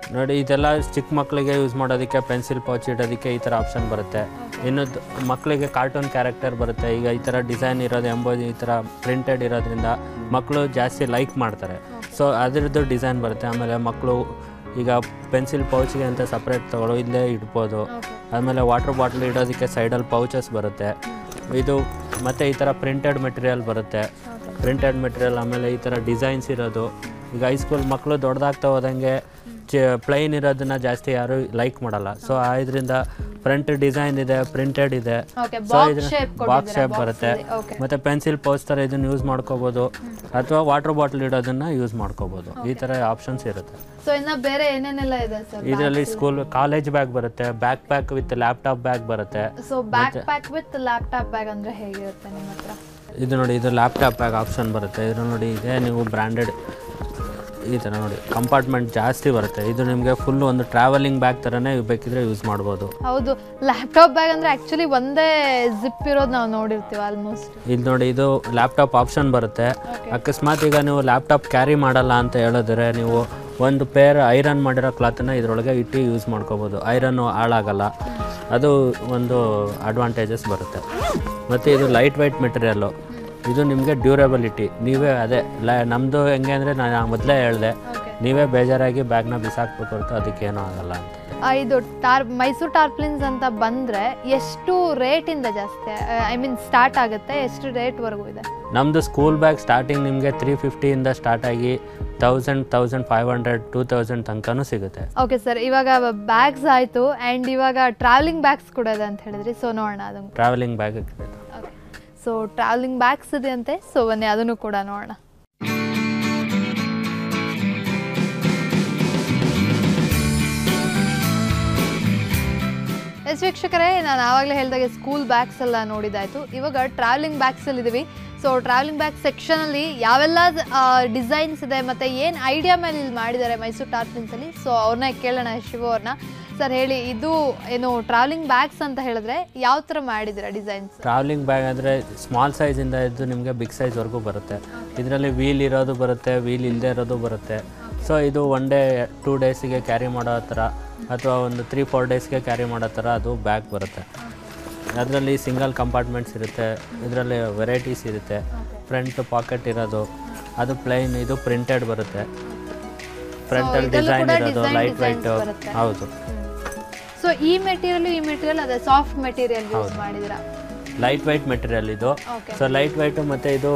ನೋಡಿ ಇದೆಲ್ಲ ಚಿಕ್ಕ ಮಕ್ಕಳಿಗೆ ಯೂಸ್ ಮಾಡೋದಕ್ಕೆ ಪೆನ್ಸಿಲ್ ಪೌಚ್ ಇಡೋದಕ್ಕೆ ಈ ಥರ ಆಪ್ಷನ್ ಬರುತ್ತೆ ಇನ್ನು ದ್- ಮಕ್ಕಳಿಗೆ ಕಾರ್ಟೂನ್ ಕ್ಯಾರೆಕ್ಟರ್ ಬರುತ್ತೆ ಈಗ ಈ ಥರ ಡಿಸೈನ್ ಇರೋದು ಎಂಬುದು ಈ ಥರ ಪ್ರಿಂಟೆಡ್ ಇರೋದ್ರಿಂದ ಮಕ್ಕಳು ಜಾಸ್ತಿ ಲೈಕ್ ಮಾಡ್ತಾರೆ ಸೊ ಅದರದ್ದು ಡಿಸೈನ್ ಬರುತ್ತೆ ಆಮೇಲೆ ಮಕ್ಕಳು ಈಗ ಪೆನ್ಸಿಲ್ ಪೌಚ್ಗೆ ಅಂತ ಸಪ್ರೇಟ್ ತಗೊಳ್ಳೋ ಇಲ್ಲೇ ಇಡ್ಬೋದು ಆಮೇಲೆ ವಾಟರ್ ಬಾಟ್ಲ್ ಇಡೋದಕ್ಕೆ ಸೈಡಲ್ಲಿ ಪೌಚಸ್ ಬರುತ್ತೆ ಇದು ಮತ್ತು ಈ ಥರ ಪ್ರಿಂಟೆಡ್ ಮೆಟೀರಿಯಲ್ ಬರುತ್ತೆ ಪ್ರಿಂಟೆಡ್ ಮೆಟೀರಿಯಲ್ ಆಮೇಲೆ ಈ ಥರ ಡಿಸೈನ್ಸ್ ಇರೋದು ಈಗ ಹೈಸ್ಕೂಲ್ ಮಕ್ಕಳು ದೊಡ್ಡದಾಗ್ತಾ ಹೋದಂಗೆ ಚ ಪ್ಲೈನ್ ಇರೋದನ್ನ ಜಾಸ್ತಿ ಯಾರು ಲೈಕ್ ಮಾಡಲ್ಲ ಸೊ ಆ ಇದರಿಂದ ಫ್ರಂಟ್ ಡಿಸೈನ್ ಇದೆ ಪ್ರಿಂಟೆಡ್ ಇದೆ
ಓಕೆ
ಸೊ
ಬಾಕ್ಸ್
ಇದ್ರ
ಶೇಪ್
ಬಾಕ್ಸ್ ಶೇಪ್ ಬರುತ್ತೆ
ಓಕೆ
ಮತ್ತು ಪೆನ್ಸಿಲ್ ಪೌಚ್ ಥರ ಇದನ್ನು ಯೂಸ್ ಮಾಡ್ಕೋಬೋದು ಅಥವಾ ವಾಟರ್ ಬಾಟ್ಲ್ ಇಡೋದನ್ನ ಯೂಸ್ ಮಾಡ್ಕೋಬೋದು ಈ ಥರ ಆಪ್ಷನ್ಸ್ ಇರುತ್ತೆ
ಸೊ ಇನ್ನ ಬೇರೆ ಏನೇನೆಲ್ಲ ಇದೆ ಸರ್
ಇದರಲ್ಲಿ ಸ್ಕೂಲ್ ಕಾಲೇಜ್ ಬ್ಯಾಗ್ ಬರುತ್ತೆ backpack with laptop bag ಬರುತ್ತೆ
so backpack with laptop bag ಅಂದ್ರೆ ಹೇಗಿರುತ್ತೆ ನಿಮ್ಮ ಹತ್ರ
ಇದು ನೋಡಿ ಇದು ಲ್ಯಾಪ್ಟಾಪ್ ಬ್ಯಾಗ್ ಆಪ್ಷನ್ ಬರುತ್ತೆ ಇದು ನೋಡಿ ಇದೆ ನೀವು ಬ್ರ್ಯಾಂಡೆಡ್ ಈ ಥರ ನೋಡಿ ಕಂಪಾರ್ಟ್ಮೆಂಟ್ ಜಾಸ್ತಿ ಬರುತ್ತೆ ಇದು ನಿಮಗೆ ಫುಲ್ ಒಂದು ಟ್ರಾವೆಲಿಂಗ್ ಬ್ಯಾಗ್ ಥರನೇ ಬೇಕಿದ್ರೆ ಯೂಸ್ ಮಾಡ್ಬೋದು
ಹೌದು ಲ್ಯಾಪ್ಟಾಪ್ ಬ್ಯಾಗ್ ಅಂದ್ರೆ ಆಕ್ಚುಲಿ ಒಂದೇ ಜಿಪ್ ಇರೋದು ನಾವು ನೋಡಿರ್ತೀವಿ ಆಲ್ಮೋಸ್ಟ್
ಇದು ನೋಡಿ ಇದು ಲ್ಯಾಪ್ಟಾಪ್ ಆಪ್ಷನ್ ಬರುತ್ತೆ ಅಕಸ್ಮಾತ್ ಈಗ ನೀವು ಲ್ಯಾಪ್ಟಾಪ್ ಕ್ಯಾರಿ ಮಾಡಲ್ಲ ಅಂತ ಹೇಳಿದ್ರೆ ನೀವು ಒಂದು ಪೇರ್ ಐರನ್ ಮಾಡಿರೋ ಕ್ಲಾತನ್ನ ಇದರೊಳಗೆ ಇಟ್ಟು ಯೂಸ್ ಮಾಡ್ಕೋಬೋದು ಐರನ್ನು ಹಾಳಾಗಲ್ಲ ಅದು ಒಂದು ಅಡ್ವಾಂಟೇಜಸ್ ಬರುತ್ತೆ ಮತ್ತು ಇದು ಲೈಟ್ ವೈಟ್ ಮೆಟೀರಿಯಲ್ಲು ಇದು ನಿಮಗೆ ಡ್ಯೂರಬಿಲಿಟಿ ನೀವೇ ಅದೇ ಲ ನಮ್ಮದು ಹೆಂಗೆ ಅಂದರೆ ನಾನು ಮೊದಲೇ ಹೇಳಿದೆ ನೀವೇ ಬೇಜಾರಾಗಿ ಬ್ಯಾಗ್ನ ಬಿಸಾಕ್ಬೇಕು ಹೊರತು ಅದಕ್ಕೇನೂ ಆಗಲ್ಲ ಅಂತ
ಇದು ಟಾರ್ ಮೈಸೂರು ಟಾರ್ಪ್ಲಿನ್ಸ್ ಅಂತ ಬಂದ್ರೆ ಎಷ್ಟು ರೇಟ್ ಇಂದ ಜಾಸ್ತಿ ಐ ಮೀನ್ ಸ್ಟಾರ್ಟ್ ಆಗುತ್ತೆ ಎಷ್ಟು ರೇಟ್ ವರೆಗೂ ಇದೆ
ನಮ್ಮದು ಸ್ಕೂಲ್ ಬ್ಯಾಗ್ ಸ್ಟಾರ್ಟಿಂಗ್ ನಿಮಗೆ ತ್ರೀ ಫಿಫ್ಟಿಯಿಂದ ಸ್ಟಾರ್ಟ್ ಆಗಿ thousand thousand five hundred two thousand ತನಕನೂ ಸಿಗುತ್ತೆ
ಓಕೆ ಸರ್ ಇವಾಗ ಬ್ಯಾಗ್ಸ್ ಆಯಿತು ಆ್ಯಂಡ್ ಇವಾಗ ಟ್ರಾವೆಲಿಂಗ್ ಬ್ಯಾಗ್ಸ್ ಕೂಡ ಇದೆ ಅಂತ ಹೇಳಿದ್ರಿ ಸೊ ನೋಡೋಣ ಅದನ್ನು
travelling bag
okay so travelling bags ಇದೆ ಅಂತೆ ಸೊ ಬನ್ನಿ ಅದನ್ನು ಕೂಡ ನೋಡೋಣ ಎಸ್ ವೀಕ್ಷಕರೇ ನಾನು ಆವಾಗಲೇ ಹೇಳಿದಾಗೆ ಸ್ಕೂಲ್ ಬ್ಯಾಗ್ಸ್ ಎಲ್ಲ ನೋಡಿದಾಯ್ತು ಇವಾಗ ಟ್ರಾವೆಲಿಂಗ್ ಬ್ಯಾಗ್ಸಲ್ಲಿ ಇದ್ದೀವಿ ಸೊ ಟ್ರಾವೆಲಿಂಗ್ ಬ್ಯಾಗ್ ಸೆಕ್ಷನಲ್ಲಿ ಯಾವೆಲ್ಲ ಡಿಸೈನ್ಸ್ ಇದೆ ಮತ್ತು ಏನು ಐಡಿಯಾ ಮೇಲೆ ಇಲ್ಲಿ ಮಾಡಿದ್ದಾರೆ ಮೈಸೂರು ಟಾರ್ಪಿನ್ಸಲ್ಲಿ ಸೊ ಅವ್ರನ್ನ ಕೇಳೋಣ ಶಿವ ಅವ್ರನ್ನ ಸರ್ ಹೇಳಿ ಇದು ಏನು ಟ್ರಾವೆಲಿಂಗ್ ಬ್ಯಾಗ್ಸ್ ಅಂತ ಹೇಳಿದ್ರೆ ಯಾವ ಥರ ಮಾಡಿದ್ದೀರಾ ಡಿಸೈನ್ಸ್
ಟ್ರಾವೆಲಿಂಗ್ ಬ್ಯಾಗ್ ಅಂದರೆ ಸ್ಮಾಲ್ ಸೈಜಿಂದ ಇದ್ದು ನಿಮಗೆ ಬಿಗ್ ಸೈಜ್ವರೆಗೂ ಬರುತ್ತೆ ಇದರಲ್ಲಿ ವೀಲ್ ಇರೋದು ಬರುತ್ತೆ ವೀಲ್ ಇಲ್ಲದೆ ಇರೋದು ಬರುತ್ತೆ ಸೊ ಇದು ಒನ್ ಡೇ ಟೂ ಡೇಸಿಗೆ ಕ್ಯಾರಿ ಮಾಡೋ ಥರ ಅಥವಾ ಒಂದು ತ್ರೀ ಫೋರ್ ಡೇಸ್ಗೆ ಕ್ಯಾರಿ ಮಾಡೋ ಥರ ಅದು ಬ್ಯಾಗ್ ಬರುತ್ತೆ ಅದರಲ್ಲಿ ಸಿಂಗಲ್ ಕಂಪಾರ್ಟ್ಮೆಂಟ್ಸ್ ಇರುತ್ತೆ ಇದರಲ್ಲಿ ವೆರೈಟೀಸ್ ಇರುತ್ತೆ ಫ್ರಂಟ್ ಪಾಕೆಟ್ ಇರೋದು ಅದು ಪ್ಲೈನ್ ಇದು ಪ್ರಿಂಟೆಡ್ ಬರುತ್ತೆ ಫ್ರಂಟಲ್ಲಿ
ಇದರಲ್ಲೂ
ಡಿಸೈನ್
ಕೂಡ
ಇರೋದು
design
ಲೈಟ್
designs
ವೈಟ್
ಬರುತ್ತೆ.
ಹೌದು
ಸೊ ಈ ಮೆಟೀರಿಯಲ್ ಈ ಮೆಟೀರಿಯಲ್ ಅದೇ ಸಾಫ್ಟ್ ಮೆಟೀರಿಯಲ್ ಯೂಸ್ ಮಾಡಿದ್ದೀರಾ
ಲೈಟ್ ವೈಟ್ ಮೆಟೀರಿಯಲ್ ಇದು
ಓಕೆ
ಸೊ ಲೈಟ್ ವೈಟು ಮತ್ತು ಇದು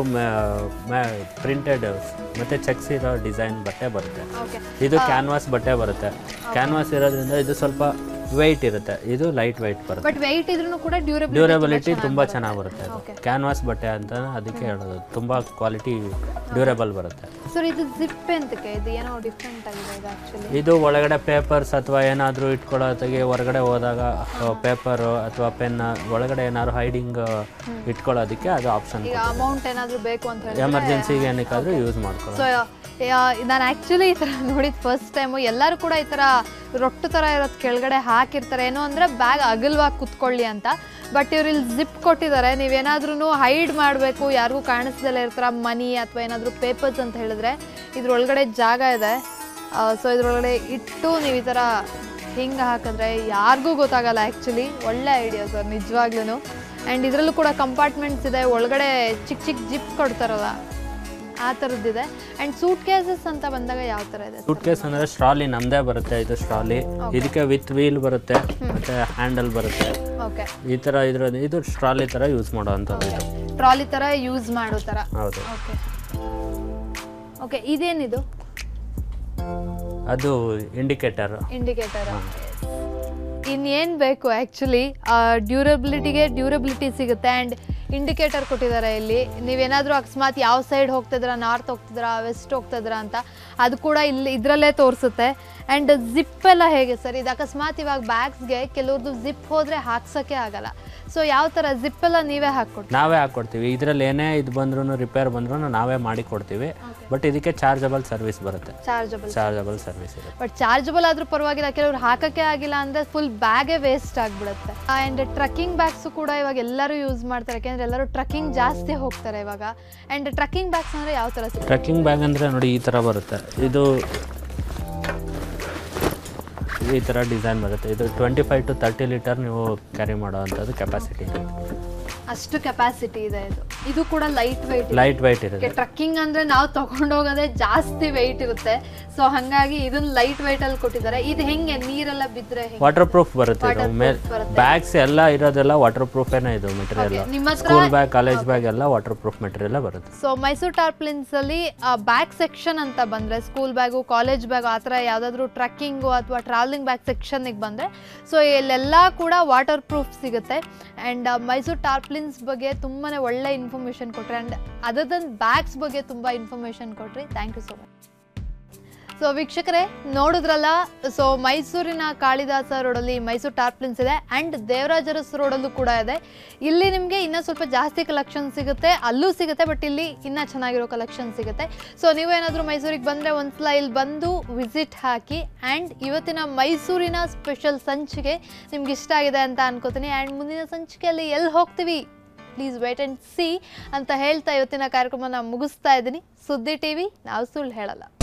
ಪ್ರಿಂಟೆಡ್ ಮತ್ತು ಚೆಕ್ಸ್ ಇರೋ ಡಿಸೈನ್ ಬಟ್ಟೆ ಬರುತ್ತೆ
ಓಕೆ
ಇದು ಕ್ಯಾನ್ವಾಸ್ ಬಟ್ಟೆ ಬರುತ್ತೆ ಕ್ಯಾನ್ವಾಸ್ ಇರೋದ್ರಿಂದ ಇದು ಸ್ವಲ್ಪ ವೆಯ್ಟ್ ಇರುತ್ತೆ ಇದು ಲೈಟ್ ವೈಟ್ ಬರುತ್ತೆ
ಬಟ್ ವೆಯ್ಟ್ ಇದ್ರೂ ಕೂಡ ಡ್ಯೂರಬಿಲಿಟಿ
ಡ್ಯೂರಬಿಲಿಟಿ ತುಂಬ ಚೆನ್ನಾಗಿ ಬರುತ್ತೆ ಅದು
Okay.
ಕ್ಯಾನ್ವಾಸ್ ಬಟ್ಟೆ ಅಂತ ಅದಕ್ಕೆ ಹೇಳೋದು ತುಂಬ ಕ್ವಾಲಿಟಿ ಡ್ಯೂರೇಬಲ್ ಬರುತ್ತೆ
ಸರ್ ಇದು ಜಿಪ್ ಎಂತಕ್ಕೆ ಇದು ಏನೋ ಡಿಫ್ರೆಂಟ್ ಆಗಿದೆ ಇದು ಆ್ಯಕ್ಚುಲಿ
ಇದು ಒಳಗಡೆ ಪೇಪರ್ಸ್ ಅಥವಾ ಏನಾದರೂ ಇಟ್ಕೊಳ್ಳೋದಕ್ಕೆ ಹೊರಗಡೆ ಹೋದಾಗ ಪೇಪರು ಅಥವಾ ಪೆನ್ ಒಳಗಡೆ ಏನಾದ್ರು ಹೈಡಿಂಗ್ ಇಟ್ಕೊಳ್ಳೋದಕ್ಕೆ ಅದು ಆಪ್ಷನ್
ಈಗ ಅಮೌಂಟ್ ಏನಾದರೂ ಬೇಕು ಅಂತ ಹೇಳಿ
ಎಮರ್ಜೆನ್ಸಿಗೆ ಏನಕ್ಕಾದ್ರೂ ಯೂಸ್ ಮಾಡ್ಕೊಳ್ಳೋದು
ಸೊ ನಾನು ಆ್ಯಕ್ಚುಲಿ ಈ ಥರ ನೋಡಿದ ಫಸ್ಟ್ ಟೈಮು ಎಲ್ಲರೂ ಕೂಡ ಈ ಥರ ರೊಟ್ಟು ಥರ ಇರೋದು ಕೆಳಗಡೆ ಹಾಕಿರ್ತಾರೆ ಏನೋ ಅಂದರೆ ಬ್ಯಾಗ್ ಅಗಲ್ವಾಗಿ ಕುತ್ಕೊಳ್ಳಿ ಅಂತ ಬಟ್ ಇವ್ರು ಇಲ್ಲಿ ಜಿಪ್ ಕೊಟ್ಟಿದ್ದಾರೆ ನೀವೇನಾದ್ರೂ ಹೈಡ್ ಮಾಡಬೇಕು ಯಾರಿಗೂ ಕಾಣಿಸ್ದಲ್ಲೇ ಇರ್ತಾರ ಮನಿ ಅಥವಾ ಏನಾದರೂ ಪೇಪರ್ಸ್ ಅಂತ ಹೇಳಿದ್ರೆ ಇದ್ರೊಳಗಡೆ ಜಾಗ ಇದೆ ಸೊ ಇದ್ರೊಳಗಡೆ ಇಟ್ಟು ನೀವು ಈ ಥರ ಹಿಂಗೆ ಹಾಕಿದ್ರೆ ಯಾರಿಗೂ ಗೊತ್ತಾಗಲ್ಲ ಆ್ಯಕ್ಚುಲಿ ಒಳ್ಳೆ ಐಡಿಯಾ ಸರ್ ನಿಜವಾಗ್ಲೂ ಆ್ಯಂಡ್ ಇದರಲ್ಲೂ ಕೂಡ ಕಂಪಾರ್ಟ್ಮೆಂಟ್ಸ್ ಇದೆ ಒಳಗಡೆ ಚಿಕ್ಕ ಚಿಕ್ಕ ಜಿಪ್ ಕೊಡ್ತಾರಲ್ಲ ಆ ಥರದ್ದಿದೆ ಆ್ಯಂಡ್ ಸೂಟ್ ಕೇಸಸ್ ಅಂತ ಬಂದಾಗ ಯಾವ ಥರ ಇದೆ
ಸೂಟ್ ಕೇಸ್ ಅಂದರೆ ಸ್ಟ್ರಾಲಿ ನಮ್ಮದೇ ಬರುತ್ತೆ ಇದು ಸ್ಟ್ರಾಲಿ ಇದಕ್ಕೆ ವಿತ್ ವೀಲ್ ಬರುತ್ತೆ ಮತ್ತು ಹ್ಯಾಂಡಲ್ ಬರುತ್ತೆ
ಓಕೆ
ಈ ಥರ ಇದ್ರ ಇದು ಸ್ಟ್ರಾಲಿ ಥರ ಯೂಸ್ ಮಾಡೋ ಅಂಥದ್ದು ಇದು
ಟ್ರಾಲಿ ಥರ ಯೂಸ್ ಮಾಡೋ ಥರ
ಹೌದು
ಓಕೆ ಓಕೆ ಇದೇನಿದು
ಅದು ಇಂಡಿಕೇಟರ್
ಇಂಡಿಕೇಟರ್ ಇನ್ನೇನು ಬೇಕು ಆ್ಯಕ್ಚುಲಿ ಡ್ಯೂರಬಿಲಿಟಿಗೆ ಡ್ಯೂರಬಿಲಿಟಿ ಸಿಗುತ್ತೆ ಆ್ಯಂಡ್ ಇಂಡಿಕೇಟರ್ ಕೊಟ್ಟಿದ್ದಾರೆ ಇಲ್ಲಿ ನೀವೇನಾದರೂ ಅಕಸ್ಮಾತ್ ಯಾವ ಸೈಡ್ ಹೋಗ್ತಿದ್ರಾ ನಾರ್ತ್ ಹೋಗ್ತಿದ್ರಾ ವೆಸ್ಟ್ ಹೋಗ್ತಿದ್ರಾ ಅಂತ ಅದು ಕೂಡ ಇಲ್ಲಿ ಇದರಲ್ಲೇ ತೋರಿಸುತ್ತೆ ಆ್ಯಂಡ್ ಜಿಪ್ ಎಲ್ಲ ಹೇಗೆ ಸರ್ ಇದು ಅಕಸ್ಮಾತ್ ಇವಾಗ ಬ್ಯಾಗ್ಸ್ಗೆ ಕೆಲವ್ರದ್ದು ಜಿಪ್ ಹೋದರೆ ಹಾಕ್ಸೋಕ್ಕೆ ಆಗಲ್ಲ ಸೊ ಯಾವ ಥರ ಜಿಪ್ ಎಲ್ಲ ನೀವೇ ಹಾಕ್ಕೊಡ್ತೀವಿ
ನಾವೇ ಹಾಕ್ಕೊಡ್ತೀವಿ ಇದರಲ್ಲಿ ಏನೇ ಇದು ಬಂದ್ರೂ ರಿಪೇರ್ ಬಂದ್ರೂ ನಾವೇ ಮಾಡಿ ಕೊಡ್ತೀವಿ ಬಟ್ ಇದಕ್ಕೆ ಚಾರ್ಜಬಲ್ ಸರ್ವಿಸ್ ಬರುತ್ತೆ
ಚಾರ್ಜಬಲ್
ಚಾರ್ಜಬಲ್ ಸರ್ವಿಸ್ ಇದೆ
ಬಟ್ ಚಾರ್ಜಬಲ್ ಆದ್ರೂ ಪರವಾಗಿಲ್ಲ ಕೆಲವ್ರು ಹಾಕಕ್ಕೆ ಆಗಿಲ್ಲ ಅಂದ್ರೆ ಫುಲ್ ಬ್ಯಾಗೇ ವೇಸ್ಟ್ ಆಗಿಬಿಡುತ್ತೆ ಆ್ಯಂಡ್ ಟ್ರಕ್ಕಿಂಗ್ ಬ್ಯಾಗ್ಸು ಕೂಡ ಇವಾಗ ಎಲ್ಲರೂ ಯೂಸ್ ಮಾಡ್ತಾರೆ ಯಾಕೆಂದ್ರೆ ಎಲ್ಲರೂ ಟ್ರಕ್ಕಿಂಗ್ ಜಾಸ್ತಿ ಹೋಗ್ತಾರೆ ಇವಾಗ ಆ್ಯಂಡ್ ಟ್ರಕ್ಕಿಂಗ್ ಬ್ಯಾಗ್ಸ್ ಅಂದ್ರೆ ಯಾವ ಥರ ಸಿಗುತ್ತೆ
ಟ್ರೆಕ್ಕಿಂಗ್ ಬ್ಯಾಗ್ ಅಂದರೆ ನೋಡಿ ಈ ಥರ ಬರುತ್ತೆ ಇದು ಈ ಥರ ಡಿಸೈನ್ ಬರುತ್ತೆ ಇದು twenty five to thirty litre ನೀವು ಕ್ಯಾರಿ ಮಾಡೋವಂಥದ್ದು ಕೆಪಾಸಿಟಿ ಇರುತ್ತೆ
ಅಷ್ಟು ಕೆಪಾಸಿಟಿ ಇದೆ ಇದು ಇದು ಕೂಡ ಲೈಟ್ ವೆಯ್ಟ್
ಲೈಟ್ ವೈಟ್ ಇರುತ್ತೆ
ಟ್ರಕ್ಕಿಂಗ್ ಅಂದ್ರೆ ನಾವು ತಗೊಂಡೋಗೋದೇ ಜಾಸ್ತಿ ವೆಯ್ಟ್ ಇರುತ್ತೆ ಸೊ ಹಂಗಾಗಿ ಇದನ್ನ ಲೈಟ್ ವೆಯ್ಟ್ ಅಲ್ಲಿ ಕೊಟ್ಟಿದ್ದಾರೆ ಇದು ಹೆಂಗೆ ನೀರೆಲ್ಲ ಬಿದ್ರೆ ಹೆಂಗೆ
ವಾಟರ್ ಪ್ರೂಫ್ ಬರುತ್ತೆ ಇದು
Waterproof
ಮೇಲ್
ಬರುತ್ತೆ.
ಬ್ಯಾಗ್ಸ್ ಎಲ್ಲ ಇರೋದೆಲ್ಲ ವಾಟರ್ ಪ್ರೂಫೇನೇ ಇದು ಮೆಟೀರಿಯಲ್
Okay, ನಿಮ್ಮ ಹತ್ರ
ಸ್ಕೂಲ್ ಬ್ಯಾಗ್ ಕಾಲೇಜ್ ಬ್ಯಾಗ್ ಎಲ್ಲ ವಾಟರ್ ಪ್ರೂಫ್ ಮೆಟೀರಿಯಲ್ ಬರುತ್ತೆ
ಸೊ ಮೈಸೂರು ಟಾರ್ಪ್ಲಿನ್ಸ್ ಅಲ್ಲಿ ಬ್ಯಾಗ್ ಸೆಕ್ಷನ್ ಅಂತ ಬಂದ್ರೆ ಸ್ಕೂಲ್ ಬ್ಯಾಗು ಕಾಲೇಜ್ ಬ್ಯಾಗು ಆ ಥರ ಯಾವುದಾದ್ರೂ ಟ್ರಕ್ಕಿಂಗು ಅಥವಾ ಟ್ರಾವೆಲಿಂಗ್ ಬ್ಯಾಗ್ ಸೆಕ್ಷನ್ಗೆ ಬಂದರೆ ಸೊ ಇಲ್ಲೆಲ್ಲ ಕೂಡ ವಾಟರ್ ಪ್ರೂಫ್ ಸಿಗುತ್ತೆ ಆ್ಯಂಡ್ ಮೈಸೂರು ಟಾರ್ಪ್ಲಿನ್ಸ್ ಬಗ್ಗೆ ತುಂಬಾ ಒಳ್ಳೆ ಇನ್ಫಾರ್ಮೇಷನ್ ಕೊಟ್ಟರೆ ಆ್ಯಂಡ್ ಅದರ್ ದನ್ ಬ್ಯಾಗ್ಸ್ ಬಗ್ಗೆ ತುಂಬ ಇನ್ಫಾರ್ಮೇಷನ್ ಕೊಟ್ರಿ thank you so much so ವೀಕ್ಷಕರೇ ನೋಡಿದ್ರಲ್ಲ ಸೊ ಮೈಸೂರಿನ ಕಾಳಿದಾಸ ರೋಡಲ್ಲಿ ಮೈಸೂರು ಟಾರ್ಪ್ಲಿನ್ಸ್ ಇದೆ ಆ್ಯಂಡ್ ದೇವರಾಜರಸ್ ರೋಡಲ್ಲೂ ಕೂಡ ಇದೆ ಇಲ್ಲಿ ನಿಮಗೆ ಇನ್ನೂ ಸ್ವಲ್ಪ ಜಾಸ್ತಿ ಕಲೆಕ್ಷನ್ ಸಿಗುತ್ತೆ ಅಲ್ಲೂ ಸಿಗುತ್ತೆ ಬಟ್ ಇಲ್ಲಿ ಇನ್ನೂ ಚೆನ್ನಾಗಿರೋ ಕಲೆಕ್ಷನ್ ಸಿಗುತ್ತೆ ಸೊ ನೀವೇನಾದರೂ ಮೈಸೂರಿಗೆ ಬಂದರೆ ಒಂದ್ಸಲ ಇಲ್ಲಿ ಬಂದು ವಿಸಿಟ್ ಹಾಕಿ ಆ್ಯಂಡ್ ಇವತ್ತಿನ ಮೈಸೂರಿನ ಸ್ಪೆಷಲ್ ಸಂಚಿಕೆ ನಿಮ್ಗೆ ಇಷ್ಟ ಆಗಿದೆ ಅಂತ ಅನ್ಕೋತೀನಿ ಆ್ಯಂಡ್ ಮುಂದಿನ ಸಂಚಿಕೆಯಲ್ಲಿ ಎಲ್ಲಿ ಹೋಗ್ತೀವಿ ಪ್ಲೀಸ್ ವೇಟ್ ಆ್ಯಂಡ್ ಸಿ ಅಂತ ಹೇಳ್ತಾ ಇವತ್ತಿನ ಕಾರ್ಯಕ್ರಮನ ಮುಗಿಸ್ತಾ ಇದ್ದೀನಿ ಸುದ್ದಿ ಟಿ ವಿ ನಾವು ಸುಳ್ಳು ಹೇಳಲ್ಲ